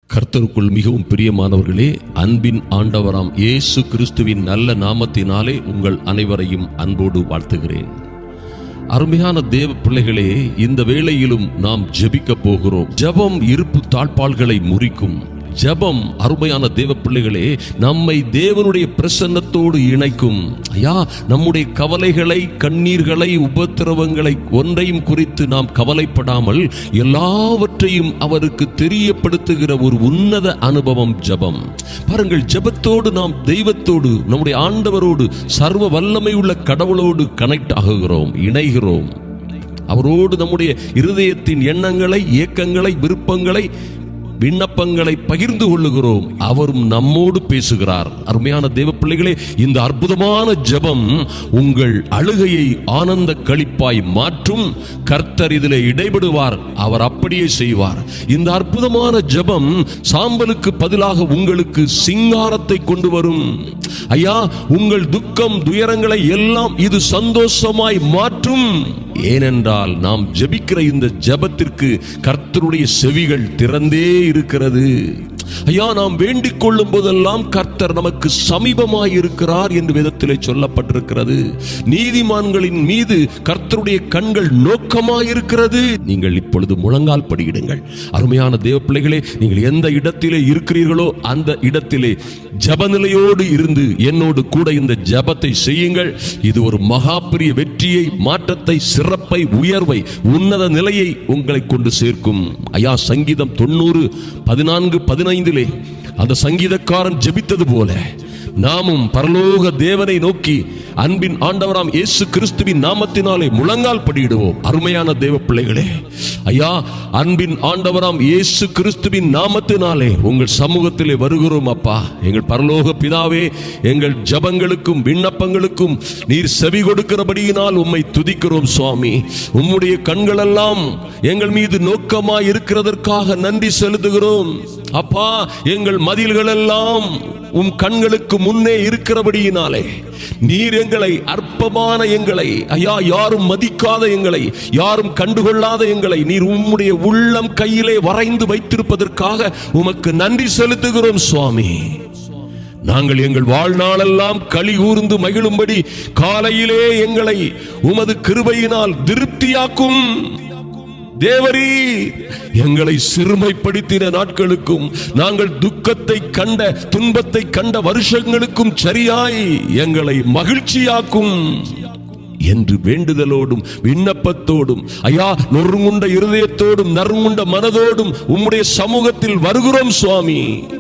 கர்த்தருக்குள் மிகவும் பிரியமானவர்களே அன்பின் ஆண்டவராம் இயேசு கிறிஸ்துவின் நல்ல நாமத்தினாலே உங்கள் அனைவரையும் அன்போடு வாழ்த்துகிறேன் அருமையான தேவ பிள்ளைகளே இந்த வேளையிலும் நாம் ஜெபிக்க போகிறோம் ஜெபம் இருப்பு தாழ்பாள்களை முறிக்கும் ஜெபம் அருமையான தேவ பிள்ளைகளே நம்மை தேவனுடைய பிரசன்னத்தோடு இணைக்கும் ஐயா நம்முடைய கவலைகளை கண்ணீர்களை உபத்திரவங்களை ஒன்றையும் குறித்து நாம் கவலைப்படாமல் எல்லாவற்றையும் அவருக்கு தெரியப்படுத்துகிற ஒரு உன்னத அனுபவம் ஜெபம் பாருங்கள் ஜெபத்தோடு நாம் தெய்வத்தோடு நம்முடைய ஆண்டவரோடு சர்வ வல்லமை உள்ள கடவுளோடு கனெக்ட் ஆகுகிறோம் இணைகிறோம் அவரோடு நம்முடைய இருதயத்தின் எண்ணங்களை இயக்கங்களை விருப்பங்களை விண்ணப்பங்களை பகிர்ந்து கொள்ளுகிறோம் அவரும் நம்மோடு பேசுகிறார் அருமையான தேவ பிள்ளைகளே இந்த அற்புதமான ஜெபம் உங்கள் அழுகையை ஆனந்த களிப்பாய் மாற்றும் கர்த்தர் இதிலே இடைபடுவார் அவர் அப்படியே செய்வார் இந்த அற்புதமான ஜெபம் சாம்பலுக்கு பதிலாக உங்களுக்கு சிங்காரத்தை கொண்டு வரும் ஐயா உங்கள் துக்கம் துயரங்களை எல்லாம் இது சந்தோஷமாய் மாற்றும் ஏனென்றால் நாம் ஜெபிக்கிற இந்த ஜெபத்திற்கு கர்த்தருடைய செவிகள் திறந்தே இருக்கிறது ஐயா நாம் வேண்டிக் கொள்ளும் போதெல்லாம் கர்த்தர் நமக்கு சமீபமாய் இருக்கிறார் என்று வேதத்திலே சொல்லப்பட்டிருக்கிறது நீதிமான்களின் மீது கர்த்தருடைய கண்கள் நோக்கமாய் இருக்கிறது நீங்கள் இப்பொழுது முழங்கால் படியிடுங்கள் அருமையான தேவ பிள்ளைகளே நீங்கள் எந்த இடத்திலே இருக்கிறீர்களோ அந்த இடத்திலே ஜபநிலையோடு இருந்து என்னோடு கூட இந்த ஜபத்தை செய்யுங்கள் இது ஒரு மகா பெரிய வெற்றியை மாற்றத்தை சிறப்பை உயர்வை உன்னத நிலையை உங்களை கொண்டு சேர்க்கும் ஐயா சங்கீதம் தொண்ணூறு பதினான்கு பதினைந்திலே அந்த சங்கீதக்காரன் ஜெபித்தது போல நாமும் பரலோக தேவனை நோக்கி அன்பின் ஆண்டவராம் இயேசு கிறிஸ்துவின் நாமத்தினாலே முழங்கால் படியிடுவோம் அருமையான தேவ பிள்ளைகளே ஐயா அன்பின் ஆண்டவராம் இயேசு கிறிஸ்துவின் நாமத்தினாலே உங்கள் சமூகத்திலே வருகிறோம் அப்பா எங்கள் பரலோக பிதாவே எங்கள் ஜபங்களுக்கும் விண்ணப்பங்களுக்கும் நீர் செவி கொடுக்கிறபடியினால் உம்மை துதிக்கிறோம் சுவாமி உம்முடைய கண்களெல்லாம் எங்கள் மீது நோக்கமாய் இருக்கிறதற்காக நன்றி செலுத்துகிறோம் அப்பா எங்கள் மதில்கள் எல்லாம் உம் கண்களுக்கு முன்னே இருக்கிறபடியினாலே நீர் எங்களை அற்பமான எங்களை ஐயா யாரும் மதிக்காத எங்களை யாரும் கண்டுகொள்ளாத எங்களை நீர் உம்முடைய உள்ளம் கையிலே வரைந்து வைத்திருப்பதற்காக உமக்கு நன்றி செலுத்துகிறோம் சுவாமி நாங்கள் எங்கள் வாழ்நாளெல்லாம் களி கூர்ந்து மகிழும்படி காலையிலே எங்களை உமது கிருபையினால் திருப்தியாக்கும் தேவரீ எங்களை சிறுமைப்படுத்தின நாட்களுக்கும் நாங்கள் துக்கத்தை கண்ட துன்பத்தை கண்ட வருஷங்களுக்கும் சரியாய் எங்களை மகிழ்ச்சியாக்கும் என்று வேண்டுதலோடும் விண்ணப்பத்தோடும் ஐயா நொறுங்குண்ட இருதயத்தோடும் நறுங்குண்ட மனதோடும் உம்முடைய சமூகத்தில் வருகிறோம் சுவாமி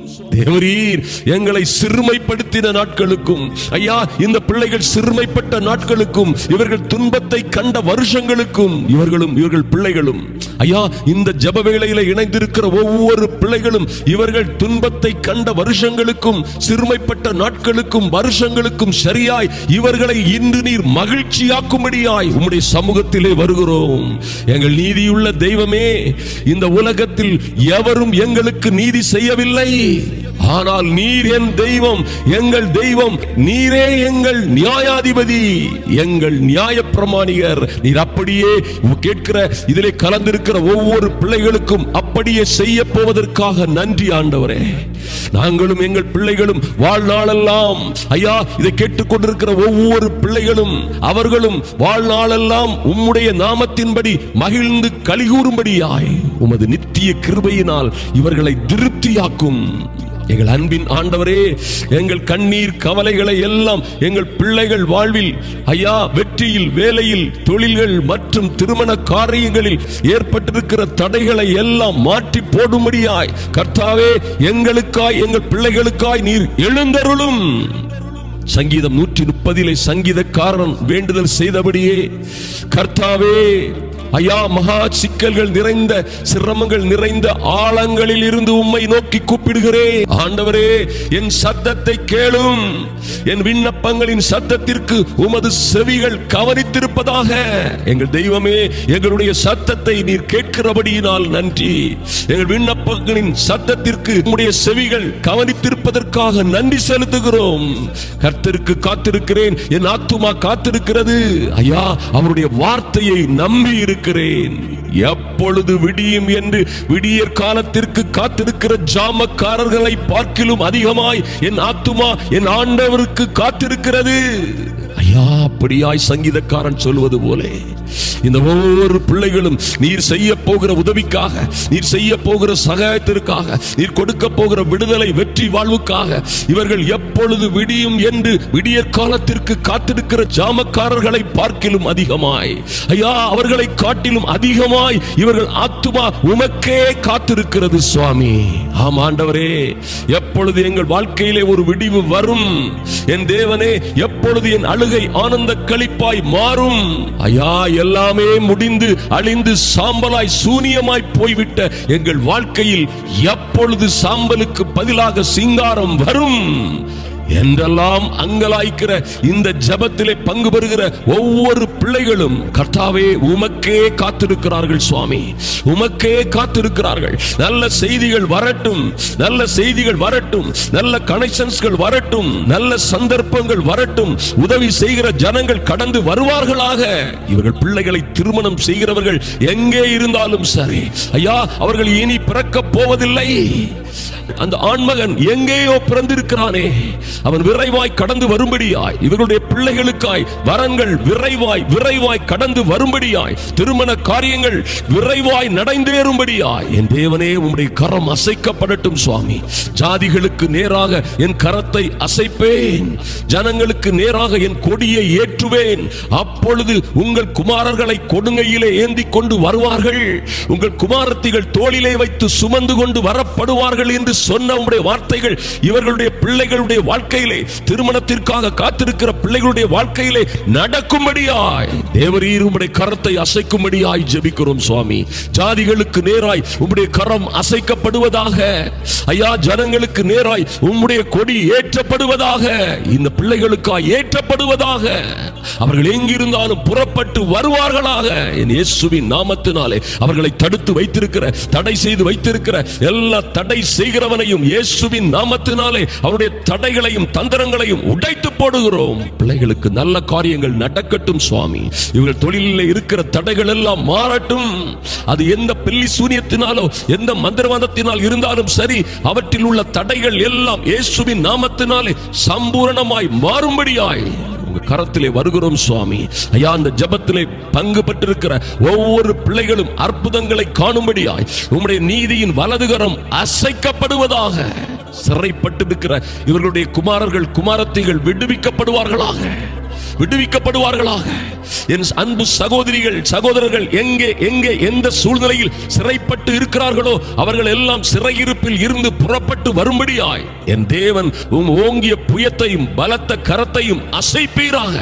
தேவரீர் எங்களை சிறுமைப்படுத்தின நாட்களுக்கும் ஐயா இந்த பிள்ளைகள் சிறுமைப்பட்ட நாட்களுக்கும் இவர்கள் துன்பத்தை கண்ட வருஷங்களுக்கும் இவர்களும் இவர்கள் பிள்ளைகளும் ஐயா இந்த ஜப வேளையில இணைந்திருக்கிற ஒவ்வொரு பிள்ளைகளும் இவர்கள் துன்பத்தை கண்ட வருஷங்களுக்கும் சிறுமைப்பட்ட நாட்களுக்கும் வருஷங்களுக்கும் சரியாய் இவர்களை இன்று நீர் மகிழ்ச்சியாக்கும்படியாய் உம்முடைய சமூகத்திலே வருகிறோம் எங்கள் நீதியுள்ள தெய்வமே இந்த உலகத்தில் எவரும் எங்களுக்கு நீதி செய்யவில்லை ஆனால் நீர் என் தெய்வம் எங்கள் தெய்வம் நீரே எங்கள் நியாயாதிபதி எங்கள் நியாய பிரமாணிகர் நீர் அப்படியே கேட்கிற இதிலே கலந்திருக்கிற ஒவ்வொரு பிள்ளைகளுக்கும் அப்படியே செய்ய போவதற்காக நன்றி ஆண்டவரே நாங்களும் எங்கள் பிள்ளைகளும் வாழ்நாளெல்லாம் ஐயா இதை கேட்டுக்கொண்டிருக்கிற ஒவ்வொரு பிள்ளைகளும் அவர்களும் வாழ்நாளெல்லாம் உம்முடைய நாமத்தின்படி மகிழ்ந்து கலிகூறும்படியாய் உமது நித்திய கிருபையினால் இவர்களை திருப்தியாக்கும் எங்கள் அன்பின் ஆண்டவரே எங்கள் கண்ணீர் கவலைகளை எல்லாம் எங்கள் பிள்ளைகள் வாழ்வில் ஐயா வெற்றியில் வேலையில் தொழில்கள் மற்றும் திருமண காரியங்களில் ஏற்பட்டிருக்கிற தடைகளை எல்லாம் மாற்றி போடும்படியாய் கர்த்தாவே எங்களுக்காய் எங்கள் பிள்ளைகளுக்காய் நீர் எழுந்தருளும் சங்கீதம் நூற்றி முப்பதிலே சங்கீதக்காரன் வேண்டுதல் செய்தபடியே கர்த்தாவே ஐயா மகா சிக்கல்கள் நிறைந்த சிரமங்கள் நிறைந்த ஆழங்களில் இருந்து உம்மை நோக்கி கூப்பிடுகிறேன் ஆண்டவரே என் சத்தத்தை கேளும் என் விண்ணப்பங்களின் சத்தத்திற்கு உமது செவிகள் கவனித்திருப்பதாக எங்கள் தெய்வமே எங்களுடைய சத்தத்தை நீர் கேட்கிறபடியினால் நன்றி எங்கள் விண்ணப்பங்களின் சத்தத்திற்கு உம்முடைய செவிகள் கவனித்திருப்பதற்காக நன்றி செலுத்துகிறோம் கர்த்தருக்கு காத்திருக்கிறேன் என் ஆத்துமா காத்திருக்கிறது ஐயா அவருடைய வார்த்தையை நம்பி இருக்கிறேன் இருக்கிறேன் எப்பொழுது விடியும் என்று விடியற் காலத்திற்கு காத்திருக்கிற ஜாமக்காரர்களை பார்க்கிலும் அதிகமாய் என் ஆத்துமா என் ஆண்டவருக்கு காத்திருக்கிறது ஐயா அப்படியாய் சங்கீதக்காரன் சொல்வது போலே இந்த ஒவ்வொரு பிள்ளைகளும் நீர் செய்ய போகிற உதவிக்காக நீர் செய்ய போகிற சகாயத்திற்காக நீர் கொடுக்க போகிற விடுதலை வெற்றி வாழ்வுக்காக இவர்கள் எப்பொழுது விடியும் என்று விடியற் காலத்திற்கு காத்திருக்கிற ஜாமக்காரர்களை பார்க்கிலும் அதிகமாய் ஐயா அவர்களை காட்டிலும் அதிகமாய் இவர்கள் ஆத்துமா உமக்கே காத்திருக்கிறது சுவாமி ஆம் ஆண்டவரே எப்பொழுது எங்கள் வாழ்க்கையிலே ஒரு விடிவு வரும் என் தேவனே எப்பொழுது என் அழுகை ஆனந்த களிப்பாய் மாறும் ஐயா எல்லாமே முடிந்து அழிந்து சாம்பலாய் சூனியமாய் போய்விட்ட எங்கள் வாழ்க்கையில் எப்பொழுது சாம்பலுக்கு பதிலாக சிங்காரம் வரும் என்றெல்லாம் அங்கலாய்க்கிற இந்த ஜபத்திலே பங்கு பெறுகிற ஒவ்வொரு பிள்ளைகளும் கர்த்தாவே உமக்கே காத்திருக்கிறார்கள் சுவாமி உமக்கே காத்திருக்கிறார்கள் நல்ல செய்திகள் வரட்டும் நல்ல செய்திகள் வரட்டும் நல்ல கனெக்ஷன்ஸ்கள் வரட்டும் நல்ல சந்தர்ப்பங்கள் வரட்டும் உதவி செய்கிற ஜனங்கள் கடந்து வருவார்களாக இவர்கள் பிள்ளைகளை திருமணம் செய்கிறவர்கள் எங்கே இருந்தாலும் சரி ஐயா அவர்கள் இனி பிறக்கப் போவதில்லை அந்த ஆண்மகன் எங்கேயோ பிறந்திருக்கிறானே அவன் விரைவாய் கடந்து வரும்படியாய் இவர்களுடைய பிள்ளைகளுக்காய் வரங்கள் விரைவாய் விரைவாய் கடந்து வரும்படியாய் திருமண காரியங்கள் விரைவாய் நடைந்தேறும்படியாய் என் தேவனே உம்முடைய கரம் அசைக்கப்படட்டும் சுவாமி ஜாதிகளுக்கு நேராக என் கரத்தை அசைப்பேன் ஜனங்களுக்கு நேராக என் கொடியை ஏற்றுவேன் அப்பொழுது உங்கள் குமாரர்களை கொடுங்கையிலே ஏந்தி கொண்டு வருவார்கள் உங்கள் குமாரத்திகள் தோளிலே வைத்து சுமந்து கொண்டு வரப்படுவார்கள் என்று சொன்ன உம்முடைய வார்த்தைகள் இவர்களுடைய பிள்ளைகளுடைய வாழ்க்கையிலே திருமணத்திற்காக காத்திருக்கிற பிள்ளைகளுடைய வாழ்க்கையிலே நடக்கும்படியாய் தேவரீர் உம்முடைய கரத்தை அசைக்கும்படியாய் ஜெபிக்கிறோம் சுவாமி ஜாதிகளுக்கு நேராய் உம்முடைய கரம் அசைக்கப்படுவதாக ஐயா ஜனங்களுக்கு நேராய் உம்முடைய கொடி ஏற்றப்படுவதாக இந்த பிள்ளைகளுக்காய் ஏற்றப்படுவதாக அவர்கள் எங்கிருந்தாலும் புறப்பட்டு வருவார்களாக என் இயேசுவின் நாமத்தினாலே அவர்களை தடுத்து வைத்திருக்கிற தடை செய்து வைத்திருக்கிற எல்லா தடை செய்கிறவனையும் இயேசுவின் நாமத்தினாலே அவருடைய தடைகளையும் தந்திரங்களையும் உடைத்து போடுகிறோம் பிள்ளைகளுக்கு நல்ல காரியங்கள் நடக்கட்டும் சுவாமி இவர்கள் தொழிலில் இருக்கிற தடைகள் எல்லாம் மாறட்டும் அது எந்த பில்லி சூனியத்தினாலோ எந்த மந்திரவாதத்தினால் இருந்தாலும் சரி அவற்றில் உள்ள தடைகள் எல்லாம் இயேசுவின் நாமத்தினாலே சம்பூரணமாய் மாறும்படியாய் உங்க கரத்திலே வருகிறோம் சுவாமி ஐயா அந்த ஜெபத்திலே பங்கு பெற்றிருக்கிற ஒவ்வொரு பிள்ளைகளும் அற்புதங்களை காணும்படியாய் உம்முடைய நீதியின் வலதுகரம் அசைக்கப்படுவதாக சிறைப்பட்டிருக்கிற இவர்களுடைய குமாரர்கள் குமாரத்திகள் விடுவிக்கப்படுவார்களாக விடுவிக்கப்படுவார்களாக என் அன்பு சகோதரிகள் சகோதரர்கள் எங்கே எங்கே எந்த சூழ்நிலையில் சிறைப்பட்டு இருக்கிறார்களோ அவர்கள் எல்லாம் சிறையிருப்பில் இருந்து புறப்பட்டு வரும்படியாய் என் தேவன் உம் ஓங்கிய புயத்தையும் பலத்த கரத்தையும் அசைப்பீராக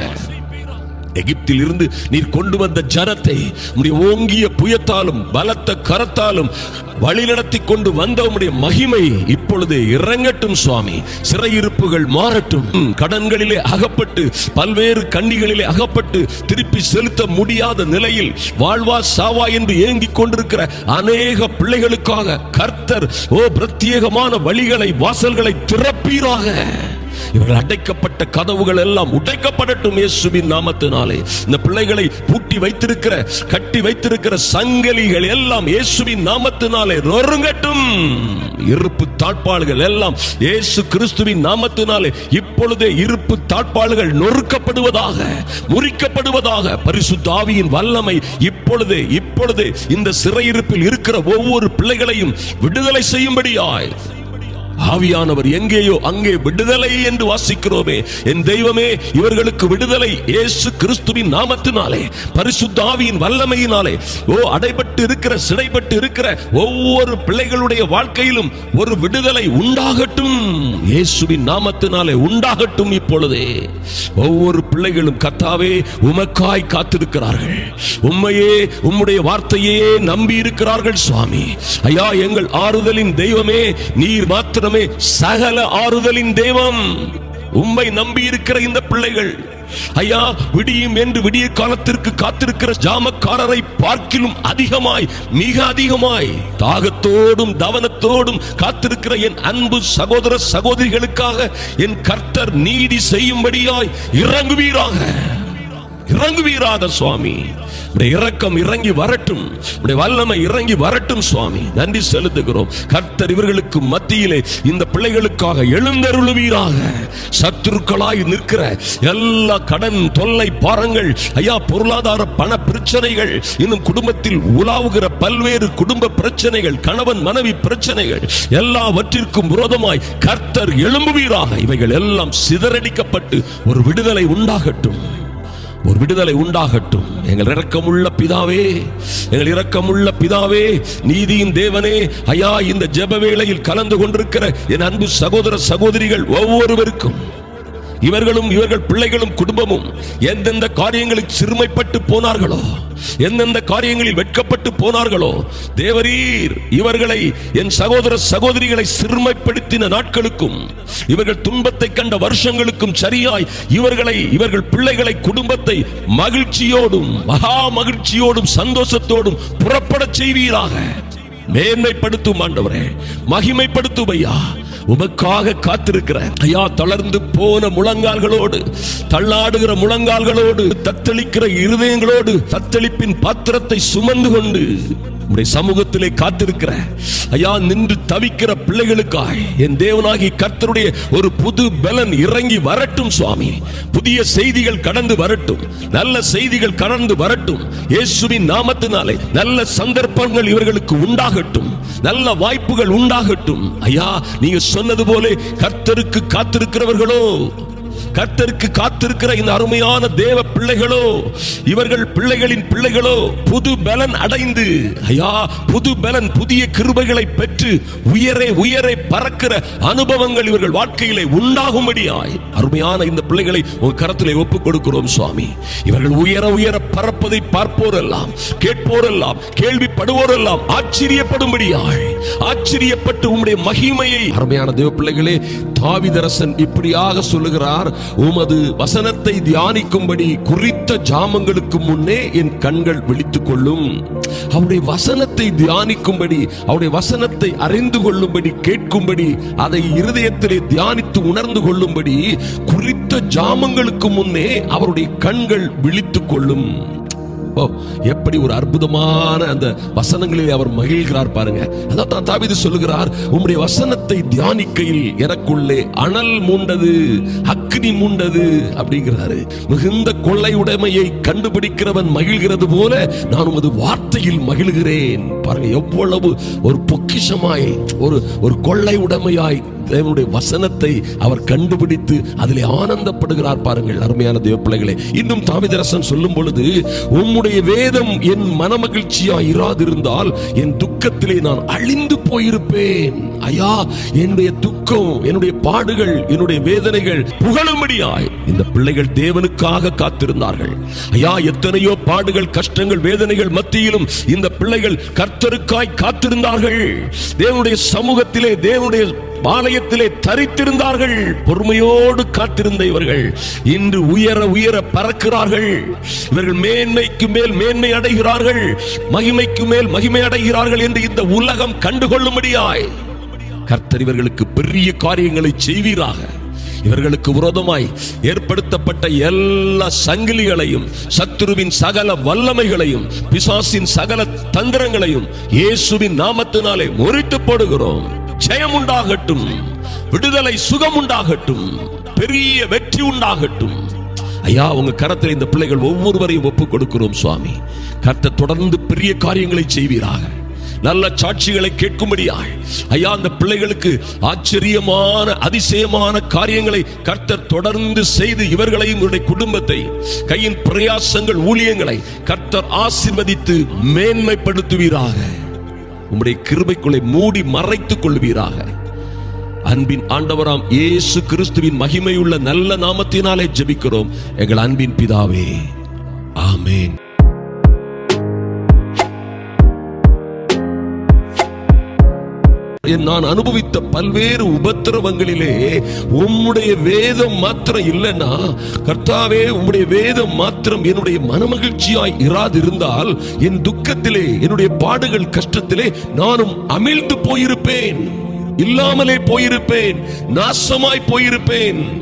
எகிப்தில் இருந்து நீர் கொண்டு வந்த ஜனத்தை உம்முடைய ஓங்கிய புயத்தாலும் பலத்த கரத்தாலும் வழிநடத்தி கொண்டு வந்த உம்முடைய மகிமை இப்பொழுது இறங்கட்டும் சுவாமி சிறையிருப்புகள் மாறட்டும் ம், கடன்களிலே அகப்பட்டு பல்வேறு கண்ணிகளிலே அகப்பட்டு திருப்பி செலுத்த முடியாத நிலையில் வாழ்வா சாவா என்று ஏங்கிக் கொண்டிருக்கிற அநேக பிள்ளைகளுக்காக கர்த்தர் ஓ பிரத்யேகமான வழிகளை வாசல்களை திறப்பீராக இவர்கள் அடைக்கப்பட்ட கதவுகள் எல்லாம் உடைக்கப்படட்டும் இயேசுவின் நாமத்தினாலே இந்த பிள்ளைகளை பூட்டி வைத்திருக்கிற கட்டி வைத்திருக்கிற சங்கலிகள் எல்லாம் இயேசுவின் நாமத்தினாலே நொறுங்கட்டும் இருப்பு தாழ்பாள்கள் எல்லாம் இயேசு கிறிஸ்துவின் நாமத்தினாலே இப்பொழுதே இருப்பு தாழ்பாள்கள் நொறுக்கப்படுவதாக முறிக்கப்படுவதாக பரிசுத்த ஆவியின் வல்லமை இப்பொழுதே இப்பொழுதே இந்த சிறையிருப்பில் இருக்கிற ஒவ்வொரு பிள்ளைகளையும் விடுதலை செய்யும்படியாய் ஆவியானவர் எங்கேயோ அங்கே விடுதலை என்று வாசிக்கிறோமே என் தெய்வமே இவர்களுக்கு விடுதலை இயேசு கிறிஸ்துவின் நாமத்தினாலே பரிசுத்த ஆவியின் வல்லமையினாலே ஓ அடைபட்டு இருக்கிற சிறைப்பட்டு இருக்கிற ஒவ்வொரு பிள்ளைகளுடைய வாழ்க்கையிலும் ஒரு விடுதலை உண்டாகட்டும் இயேசுவின் நாமத்தினாலே உண்டாகட்டும் இப்பொழுதே ஒவ்வொரு பிள்ளைகளும் கத்தாவே உமக்காய் காத்திருக்கிறார்கள் உம்மையே உம்முடைய வார்த்தையே நம்பி இருக்கிறார்கள் சுவாமி ஐயா எங்கள் ஆறுதலின் தெய்வமே நீர் மாத்திரமே சகல ஆறுதலின் தெய்வம் உம்மை நம்பி இருக்கிற இந்த பிள்ளைகள் ஐயா விடியும் என்று விடிய காலத்திற்கு காத்திருக்கிற ஜாமக்காரரை பார்க்கிலும் அதிகமாய் மிக அதிகமாய் தாகத்தோடும் தவனத்தோடும் காத்திருக்கிற என் அன்பு சகோதர சகோதரிகளுக்காக என் கர்த்தர் நீதி செய்யும்படியாய் இறங்குவீராக இறங்குவீராக சுவாமி உடைய இரக்கம் இறங்கி வரட்டும் உடைய வல்லமை இறங்கி வரட்டும் சுவாமி நன்றி செலுத்துகிறோம் கர்த்தர் இவர்களுக்கு மத்தியிலே இந்த பிள்ளைகளுக்காக எழுந்தருளுவீராக சத்துருக்களாய் நிற்கிற எல்லா கடன் தொல்லை பாரங்கள் ஐயா பொருளாதார பண பிரச்சனைகள் இன்னும் குடும்பத்தில் உலாவுகிற பல்வேறு குடும்ப பிரச்சனைகள் கணவன் மனைவி பிரச்சனைகள் எல்லாவற்றிற்கும் விரோதமாய் கர்த்தர் எழும்புவீராக இவைகள் எல்லாம் சிதறடிக்கப்பட்டு ஒரு விடுதலை உண்டாகட்டும் ஒரு விடுதலை உண்டாகட்டும் எங்கள் இரக்கமுள்ள பிதாவே எங்கள் இரக்கமுள்ள பிதாவே நீதியின் தேவனே ஐயா இந்த ஜெப வேளையில் கலந்து கொண்டிருக்கிற என் அன்பு சகோதர சகோதரிகள் ஒவ்வொருவருக்கும் இவர்களும் இவர்கள் பிள்ளைகளும் குடும்பமும் எந்தெந்த காரியங்களில் சிறுமைப்பட்டு போனார்களோ எந்தெந்த காரியங்களில் வெட்கப்பட்டு போனார்களோ தேவரீர் இவர்களை என் சகோதர சகோதரிகளை சிறுமைப்படுத்தின நாட்களுக்கும் இவர்கள் துன்பத்தை கண்ட வருஷங்களுக்கும் சரியாய் இவர்களை இவர்கள் பிள்ளைகளை குடும்பத்தை மகிழ்ச்சியோடும் மகா மகிழ்ச்சியோடும் சந்தோஷத்தோடும் புறப்படச் செய்வீராக மேன்மைப்படுத்தும் ஆண்டவரே மகிமைப்படுத்தும் ஐயா உமக்காக காத்திருக்கிற ஐயா தளர்ந்து போன முழங்கால்களோடு தள்ளாடுகிற முழங்கால்களோடு தத்தளிக்கிற இருதயங்களோடு தத்தளிப்பின் பாத்திரத்தை சுமந்து கொண்டு உடைய சமூகத்திலே காத்திருக்கிற ஐயா நின்று தவிக்கிற பிள்ளைகளுக்காய் என் தேவனாகி கர்த்தருடைய ஒரு புது பலன் இறங்கி வரட்டும் சுவாமி புதிய செய்திகள் கடந்து வரட்டும் நல்ல செய்திகள் கடந்து வரட்டும் இயேசுவின் நாமத்தினாலே நல்ல சந்தர்ப்பங்கள் இவர்களுக்கு உண்டாகட்டும் நல்ல வாய்ப்புகள் உண்டாகட்டும் ஐயா நீங்க சொன்னது போல கர்த்தருக்கு காத்திருக்கிறவர்களோ கர்த்தருக்கு காத்திருக்கிற இந்த அருமையான தேவ பிள்ளைகளோ இவர்கள் பிள்ளைகளின் பிள்ளைகளோ புது பலன் அடைந்து ஐயா புது பலன் புதிய கிருபைகளை பெற்று உயரே உயரே பறக்கிற அனுபவங்கள் இவர்கள் வாழ்க்கையிலே உண்டாகும்படியாய் அருமையான இந்த பிள்ளைகளை உன் கரத்திலே ஒப்புக் கொடுக்கிறோம் சுவாமி இவர்கள் உயர உயர பறப்பதை பார்ப்போரெல்லாம் கேட்போரெல்லாம் கேள்விப்படுவோரெல்லாம் ஆச்சரியப்படும்படியாய் ஆச்சரியப்பட்டு உம்முடைய மகிமையை அருமையான தேவ பிள்ளைகளே தாவிதரசன் இப்படியாக சொல்லுகிறார் உமது வசனத்தை தியானிக்கும்படி குறித்த ஜாமங்களுக்கு முன்னே என் கண்கள் விழித்துக் கொள்ளும் அவருடைய வசனத்தை தியானிக்கும்படி அவருடைய வசனத்தை அறிந்து கொள்ளும்படி கேட்கும்படி அதை இருதயத்திலே தியானித்து உணர்ந்து கொள்ளும்படி குறித்த ஜாமங்களுக்கு முன்னே அவருடைய கண்கள் விழித்துக் கொள்ளும் ஓ எப்படி ஒரு அற்புதமான அந்த வசனங்களில் அவர் மகிழ்கிறார் பாருங்க அதான் தான் தாவீது சொல்லுகிறார் உம்முடைய வசனத்தை தியானிக்கையில் எனக்குள்ளே அனல் மூண்டது அக்னி மூண்டது அப்படிங்கிறாரு மிகுந்த கொள்ளை உடைமையை கண்டுபிடிக்கிறவன் மகிழ்கிறது போல நான் உமது வார்த்தையில் மகிழ்கிறேன் பாருங்க எவ்வளவு ஒரு பொக்கிஷமாய் ஒரு ஒரு கொள்ளை உடைமையாய் தேவனுடைய வசனத்தை அவர் கண்டுபிடித்து அதிலே ஆனந்தப்படுகிறார் பாருங்கள் அருமையான தேவ பிள்ளைகளே இன்னும் தாவிதரசன் சொல்லும் பொழுது உம்முடைய வேதம் என் மனமகிழ்ச்சியா இராதிருந்தால் என் துக்கத்திலே நான் அழிந்து போயிருப்பேன் ஐயா என்னுடைய துக்கம் என்னுடைய பாடுகள் என்னுடைய வேதனைகள் புகழும்படியாய் இந்த பிள்ளைகள் தேவனுக்காக காத்திருந்தார்கள் ஐயா எத்தனையோ பாடுகள் கஷ்டங்கள் வேதனைகள் மத்தியிலும் இந்த பிள்ளைகள் கர்த்தருக்காய் காத்திருந்தார்கள் தேவனுடைய சமூகத்திலே தேவனுடைய பாளையத்திலே தரித்திருந்தார்கள் பொறுமையோடு காத்திருந்த இவர்கள் இன்று உயர உயர பறக்கிறார்கள் இவர்கள் மேன்மைக்கு மேல் மேன்மை அடைகிறார்கள் மகிமைக்கு மேல் மகிமை அடைகிறார்கள் என்று இந்த உலகம் கண்டுகொள்ளும்படியாய் கர்த்தர் இவர்களுக்கு பெரிய காரியங்களை செய்வீராக இவர்களுக்கு விரோதமாய் ஏற்படுத்தப்பட்ட எல்லா சங்கிலிகளையும் சத்துருவின் சகல வல்லமைகளையும் பிசாசின் சகல தந்திரங்களையும் இயேசுவின் நாமத்தினாலே முறித்து போடுகிறோம் ஜெயம் உண்டாகட்டும் விடுதலை சுகம் உண்டாகட்டும் பெரிய வெற்றி உண்டாகட்டும் ஐயா உங்க கரத்தில் இந்த பிள்ளைகள் ஒவ்வொருவரையும் ஒப்புக் கொடுக்கிறோம் சுவாமி கர்த்தர் தொடர்ந்து பெரிய காரியங்களை செய்வீராக நல்ல சாட்சிகளை கேட்கும்படியாய் ஐயா அந்த பிள்ளைகளுக்கு ஆச்சரியமான அதிசயமான காரியங்களை கர்த்தர் தொடர்ந்து செய்து இவர்களையும் இவருடைய குடும்பத்தை கையின் பிரயாசங்கள் ஊழியங்களை கர்த்தர் ஆசீர்வதித்து மேன்மைப்படுத்துவீராக உம்முடைய கிருபைக்குள்ளே மூடி மறைத்துக் கொள்வீராக அன்பின் ஆண்டவராம் இயேசு கிறிஸ்துவின் மகிமையுள்ள நல்ல நாமத்தினாலே ஜெபிக்கிறோம் எங்கள் அன்பின் பிதாவே ஆமென் நான் அனுபவித்த பல்வேறு உபத்திரவங்களிலே உம்முடைய வேதம் மாத்திரம் இல்லைன்னா கர்த்தாவே உம்முடைய வேதம் மாத்திரம் என்னுடைய மனமகிழ்ச்சியாய் இராதிருந்தால் என் துக்கத்திலே என்னுடைய பாடுகள் கஷ்டத்திலே நானும் அமிழ்ந்து போயிருப்பேன் இல்லாமலே போயிருப்பேன் நாசமாய் போயிருப்பேன்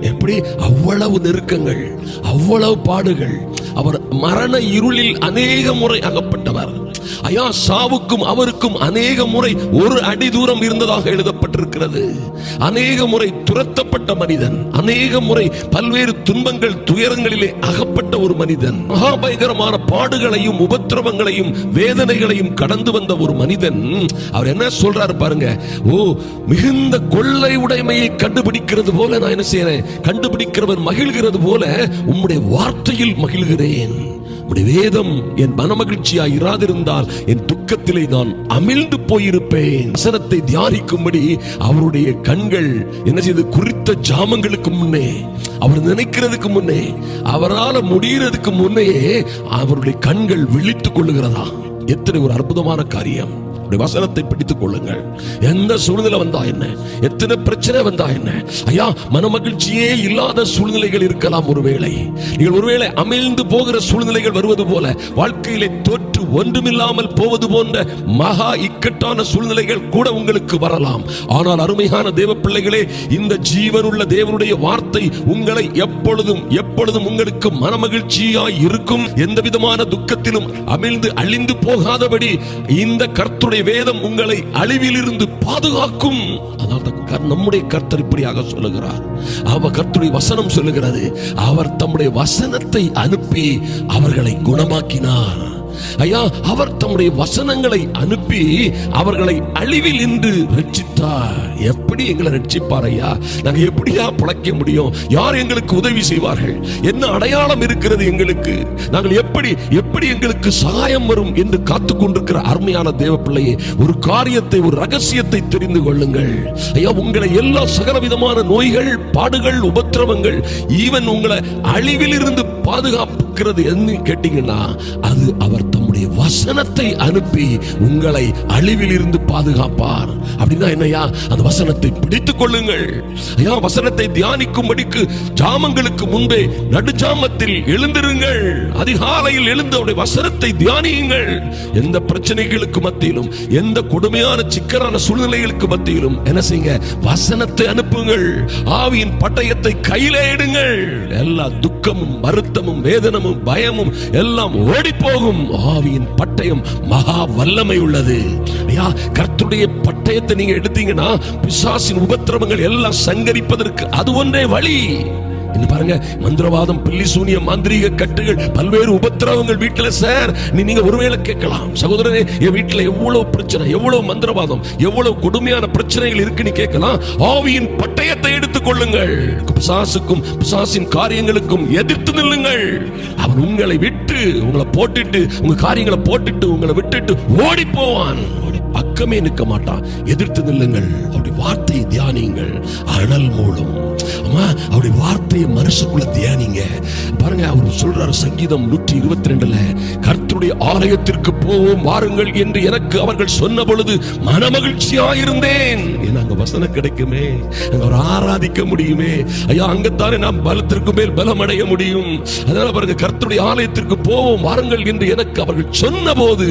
எப்படி அவ்வளவு நெருக்கங்கள் அவ்வளவு பாடுகள் அவர் மரண இருளில் அநேக முறை அகப்பட்டவர் ஐயா சாவுக்கும் அவருக்கும் அநேக முறை ஒரு அடி தூரம் இருந்ததாக எழுதப்பட்டிருக்கிறது அநேக முறை துரத்தப்பட்ட மனிதன் அநேக முறை பல்வேறு துன்பங்கள் துயரங்களிலே அகப்பட்ட ஒரு மனிதன் மகாபயங்கரமான பாடுகளையும் உபத்திரவங்களையும் வேதனைகளையும் கடந்து வந்த ஒரு மனிதன் அவர் என்ன சொல்றாரு பாருங்க ஓ மிகுந்த கொள்ளை உடைமையை கண்டுபிடிக்கிறது போல நான் என்ன செய்யறேன் கண்டுபிடிக்கிறவன் மகிழ்கிறது போல உம்முடைய வார்த்தையில் மகிழ்கிறேன் உம்முடைய வேதம் என் மனமகிழ்ச்சியா இராதிருந்தால் என் துக்கத்திலே நான் அமிழ்ந்து போயிருப்பேன் வசனத்தை தியானிக்கும்படி அவருடைய கண்கள் என்ன செய்து குறித்த ஜாமங்களுக்கு முன்னே அவர் நினைக்கிறதுக்கு முன்னே அவரால் முடியறதுக்கு முன்னே அவருடைய கண்கள் விழித்துக் கொள்ளுகிறதா எத்தனை ஒரு அற்புதமான காரியம் அவருடைய வசனத்தை பிடித்துக் கொள்ளுங்கள் எந்த சூழ்நிலை வந்தா என்ன எத்தனை பிரச்சனை வந்தா என்ன ஐயா மனமகிழ்ச்சியே இல்லாத சூழ்நிலைகள் இருக்கலாம் ஒருவேளை நீங்கள் ஒருவேளை அமிழ்ந்து போகிற சூழ்நிலைகள் வருவது போல வாழ்க்கையிலே தோற்று ஒன்றுமில்லாமல் போவது போன்ற மகா இக்கட்டான சூழ்நிலைகள் கூட உங்களுக்கு வரலாம் ஆனால் அருமையான தேவ பிள்ளைகளே இந்த ஜீவனுள்ள தேவனுடைய வார்த்தை உங்களை எப்பொழுதும் எப்பொழுதும் உங்களுக்கு மனமகிழ்ச்சியாய் இருக்கும் எந்த விதமான துக்கத்திலும் அமிழ்ந்து அழிந்து போகாதபடி இந்த கர்த்தருடைய வேதம் உங்களை அழிவிலிருந்து பாதுகாக்கும் அதனால தான் கர்- நம்முடைய கர்த்தர் இப்படியாக சொல்லுகிறார் அவர் கர்த்தருடைய வசனம் சொல்லுகிறது அவர் தம்முடைய வசனத்தை அனுப்பி அவர்களை குணமாக்கினார் ஐயா அவர் தம்முடைய வசனங்களை அனுப்பி அவர்களை அழிவில் இன்று ரட்சித்தார் எப்படி எங்களை ரட்சிப்பார் ஐயா நாங்க எப்படியா பிழைக்க முடியும் யார் எங்களுக்கு உதவி செய்வார்கள் என்ன அடையாளம் இருக்கிறது எங்களுக்கு நாங்கள் எப்படி எப்படி எங்களுக்கு சகாயம் வரும் என்று காத்துக் கொண்டிருக்கிற அருமையான தேவ பிள்ளையே ஒரு காரியத்தை ஒரு ரகசியத்தை தெரிந்து கொள்ளுங்கள் ஐயா உங்களை எல்லா சகலவிதமான நோய்கள் பாடுகள் உபத்திரவங்கள் ஈவன் உங்களை அழிவில் இருந்து பாதுகாப்புக்கிறது என்ன கேட்டீங்கன்னா அது அவர் தம்முடைய வசனத்தை அனுப்பி உங்களை அழிவில் இருந்து பாதுகாப்பார் அப்படின்னா என்னையா அந்த வசனத்தை பிடித்துக் கொள்ளுங்கள் ஐயா வசனத்தை தியானிக்கும்படிக்கு ஜாமங்களுக்கு முன்பே நடுஜாமத்தில் எழுந்திருங்கள் அதிகாலையில் எழுந்து அவருடைய வசனத்தை தியானியுங்கள் எந்த பிரச்சனைகளுக்கு மத்தியிலும் எந்த கொடுமையான சிக்கலான சூழ்நிலைகளுக்கு மத்தியிலும் என்ன செய்யுங்க வசனத்தை அனுப்புங்கள் ஆவியின் பட்டயத்தை கையிலே எடுங்கள் எல்லா துக்கமும் வருத்தமும் வேதனமும் பயமும் எல்லாம் ஓடி போகும் ஆவியின் பட்டயம் மகா வல்லமை உள்ளது ஐயா கர்த்தருடைய பட்டயத்தை நீங்க எடுத்தீங்கன்னா பிசாசின் உபத்திரவங்கள் எல்லாம் சங்கரிப்பதற்கு அது ஒன்றே வழி இன்னும் பாருங்க மந்திரவாதம் பில்லி சூனியம் மாந்திரீக கட்டுகள் பல்வேறு உபத்திரவங்கள் வீட்டுல சார் நீ நீங்க ஒருவேளை கேட்கலாம் சகோதரனே என் வீட்டுல எவ்வளவு பிரச்சனை எவ்வளவு மந்திரவாதம் எவ்வளவு கொடுமையான பிரச்சனைகள் இருக்குன்னு கேட்கலாம் ஆவியின் பட்டயத்தை எடுத்துக் கொள்ளுங்கள் பிசாசுக்கும் பிசாசின் காரியங்களுக்கும் எதிர்த்து நில்லுங்கள் அவன் உங்களை விட்டு உங்களை போட்டுட்டு உங்க காரியங்களை போட்டுட்டு உங்களை விட்டுட்டு ஓடி போவான் பக்கமே நிற்க மாட்டான் எதிர்த்து நில்லுங்கள் அவருடைய வார்த்தையை தியானியுங்கள் அனல் மூலம் அம்மா அவருடைய வார்த்தையை மனசுக்குள்ள தியானிங்க பாருங்க அவர் சொல்றாரு சங்கீதம் நூற்றி இருபத்தி ரெண்டுல கர்த்தருடைய ஆலயத்திற்கு போவோம் வாருங்கள் என்று எனக்கு அவர்கள் சொன்ன பொழுது மனமகிழ்ச்சியாயிருந்தேன் ஏன்னா அங்க வசனம் கிடைக்குமே அங்க அவர் ஆராதிக்க முடியுமே ஐயா அங்கத்தானே நாம் பலத்திற்கு மேல் பலம் அடைய முடியும் அதனால பாருங்க கர்த்தருடைய ஆலயத்திற்கு போவோம் வாருங்கள் என்று எனக்கு அவர்கள் சொன்ன போது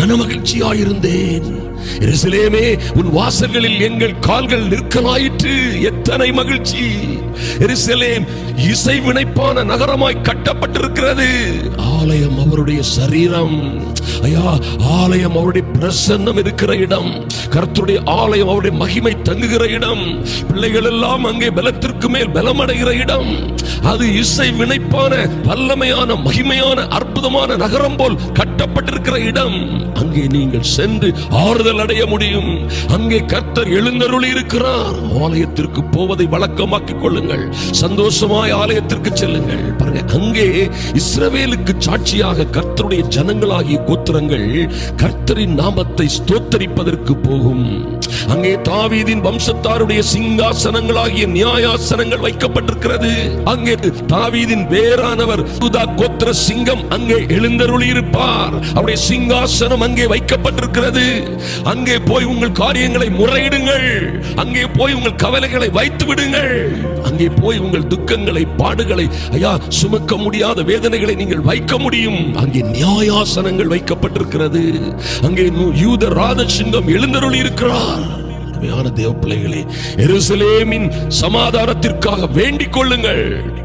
மனமகிழ்ச்சியாயிருந்தேன் எருசலேமே உன் வாசல்களில் எங்கள் கால்கள் நிற்கலாயிற்று எத்தனை மகிழ்ச்சி எருசலேம் இசை வினைப்பான நகரமாய் கட்டப்பட்டிருக்கிறது ஆலயம் அவருடைய சரீரம் ஐயா ஆலயம் அவருடைய பிரசன்னம் இருக்கிற இடம் கர்த்தருடைய ஆலயம் அவருடைய மகிமை தங்குகிற இடம் பிள்ளைகள் எல்லாம் அங்கே பலத்திற்கு மேல் பலமடைகிற இடம் அது இசை வினைப்பான வல்லமையான மகிமையான அற்புதமான நகரம் போல் கட்டப்பட்டிருக்கிற இடம் அங்கே நீங்கள் சென்று ஆறுதல் அடைய முடியும் அங்கே கர்த்தர் எழுந்தருளி இருக்கிறார் ஆலயத்திற்கு போவதை வழக்கமாக்கிக் கொள்ளுங்கள் சந்தோஷமாய் ஆலயத்திற்கு செல்லுங்கள் பாருங்க அங்கே இஸ்ரவேலுக்கு சாட்சியாக கர்த்தருடைய ஜனங்களாகிய கோத்திரங்கள் கர்த்தரின் நாமத்தை ஸ்தோத்தரிப்பதற்கு போகும் அங்கே தாவீதின் வம்சத்தாருடைய சிங்காசனங்களாகிய நியாயாசனங்கள் வைக்கப்பட்டிருக்கிறது அங்கே தாவீதின் வேறானவர் யூதா கோத்திர சிங்கம் அங்கே எழுந்தருளி இருப்பார் அவருடைய சிங்காசனம் அங்கே வைக்கப்பட்டிருக்கிறது அங்கே போய் உங்கள் காரியங்களை முறையிடுங்கள் அங்கே போய் உங்கள் கவலைகளை வைத்து விடுங்கள் அங்கே போய் உங்கள் துக்கங்களை பாடுகளை ஐயா சுமக்க முடியாத வேதனைகளை நீங்கள் வைக்க முடியும் அங்கே நியாயாசனங்கள் வைக்கப்பட்டிருக்கிறது அங்கே நு- யூத ராஜ சிங்கம் எழுந்தருளி இருக்கிறார் அருமையான தேவ பிள்ளைகளே எருசலேமின் சமாதானத்திற்காக வேண்டிக் கொள்ளுங்கள்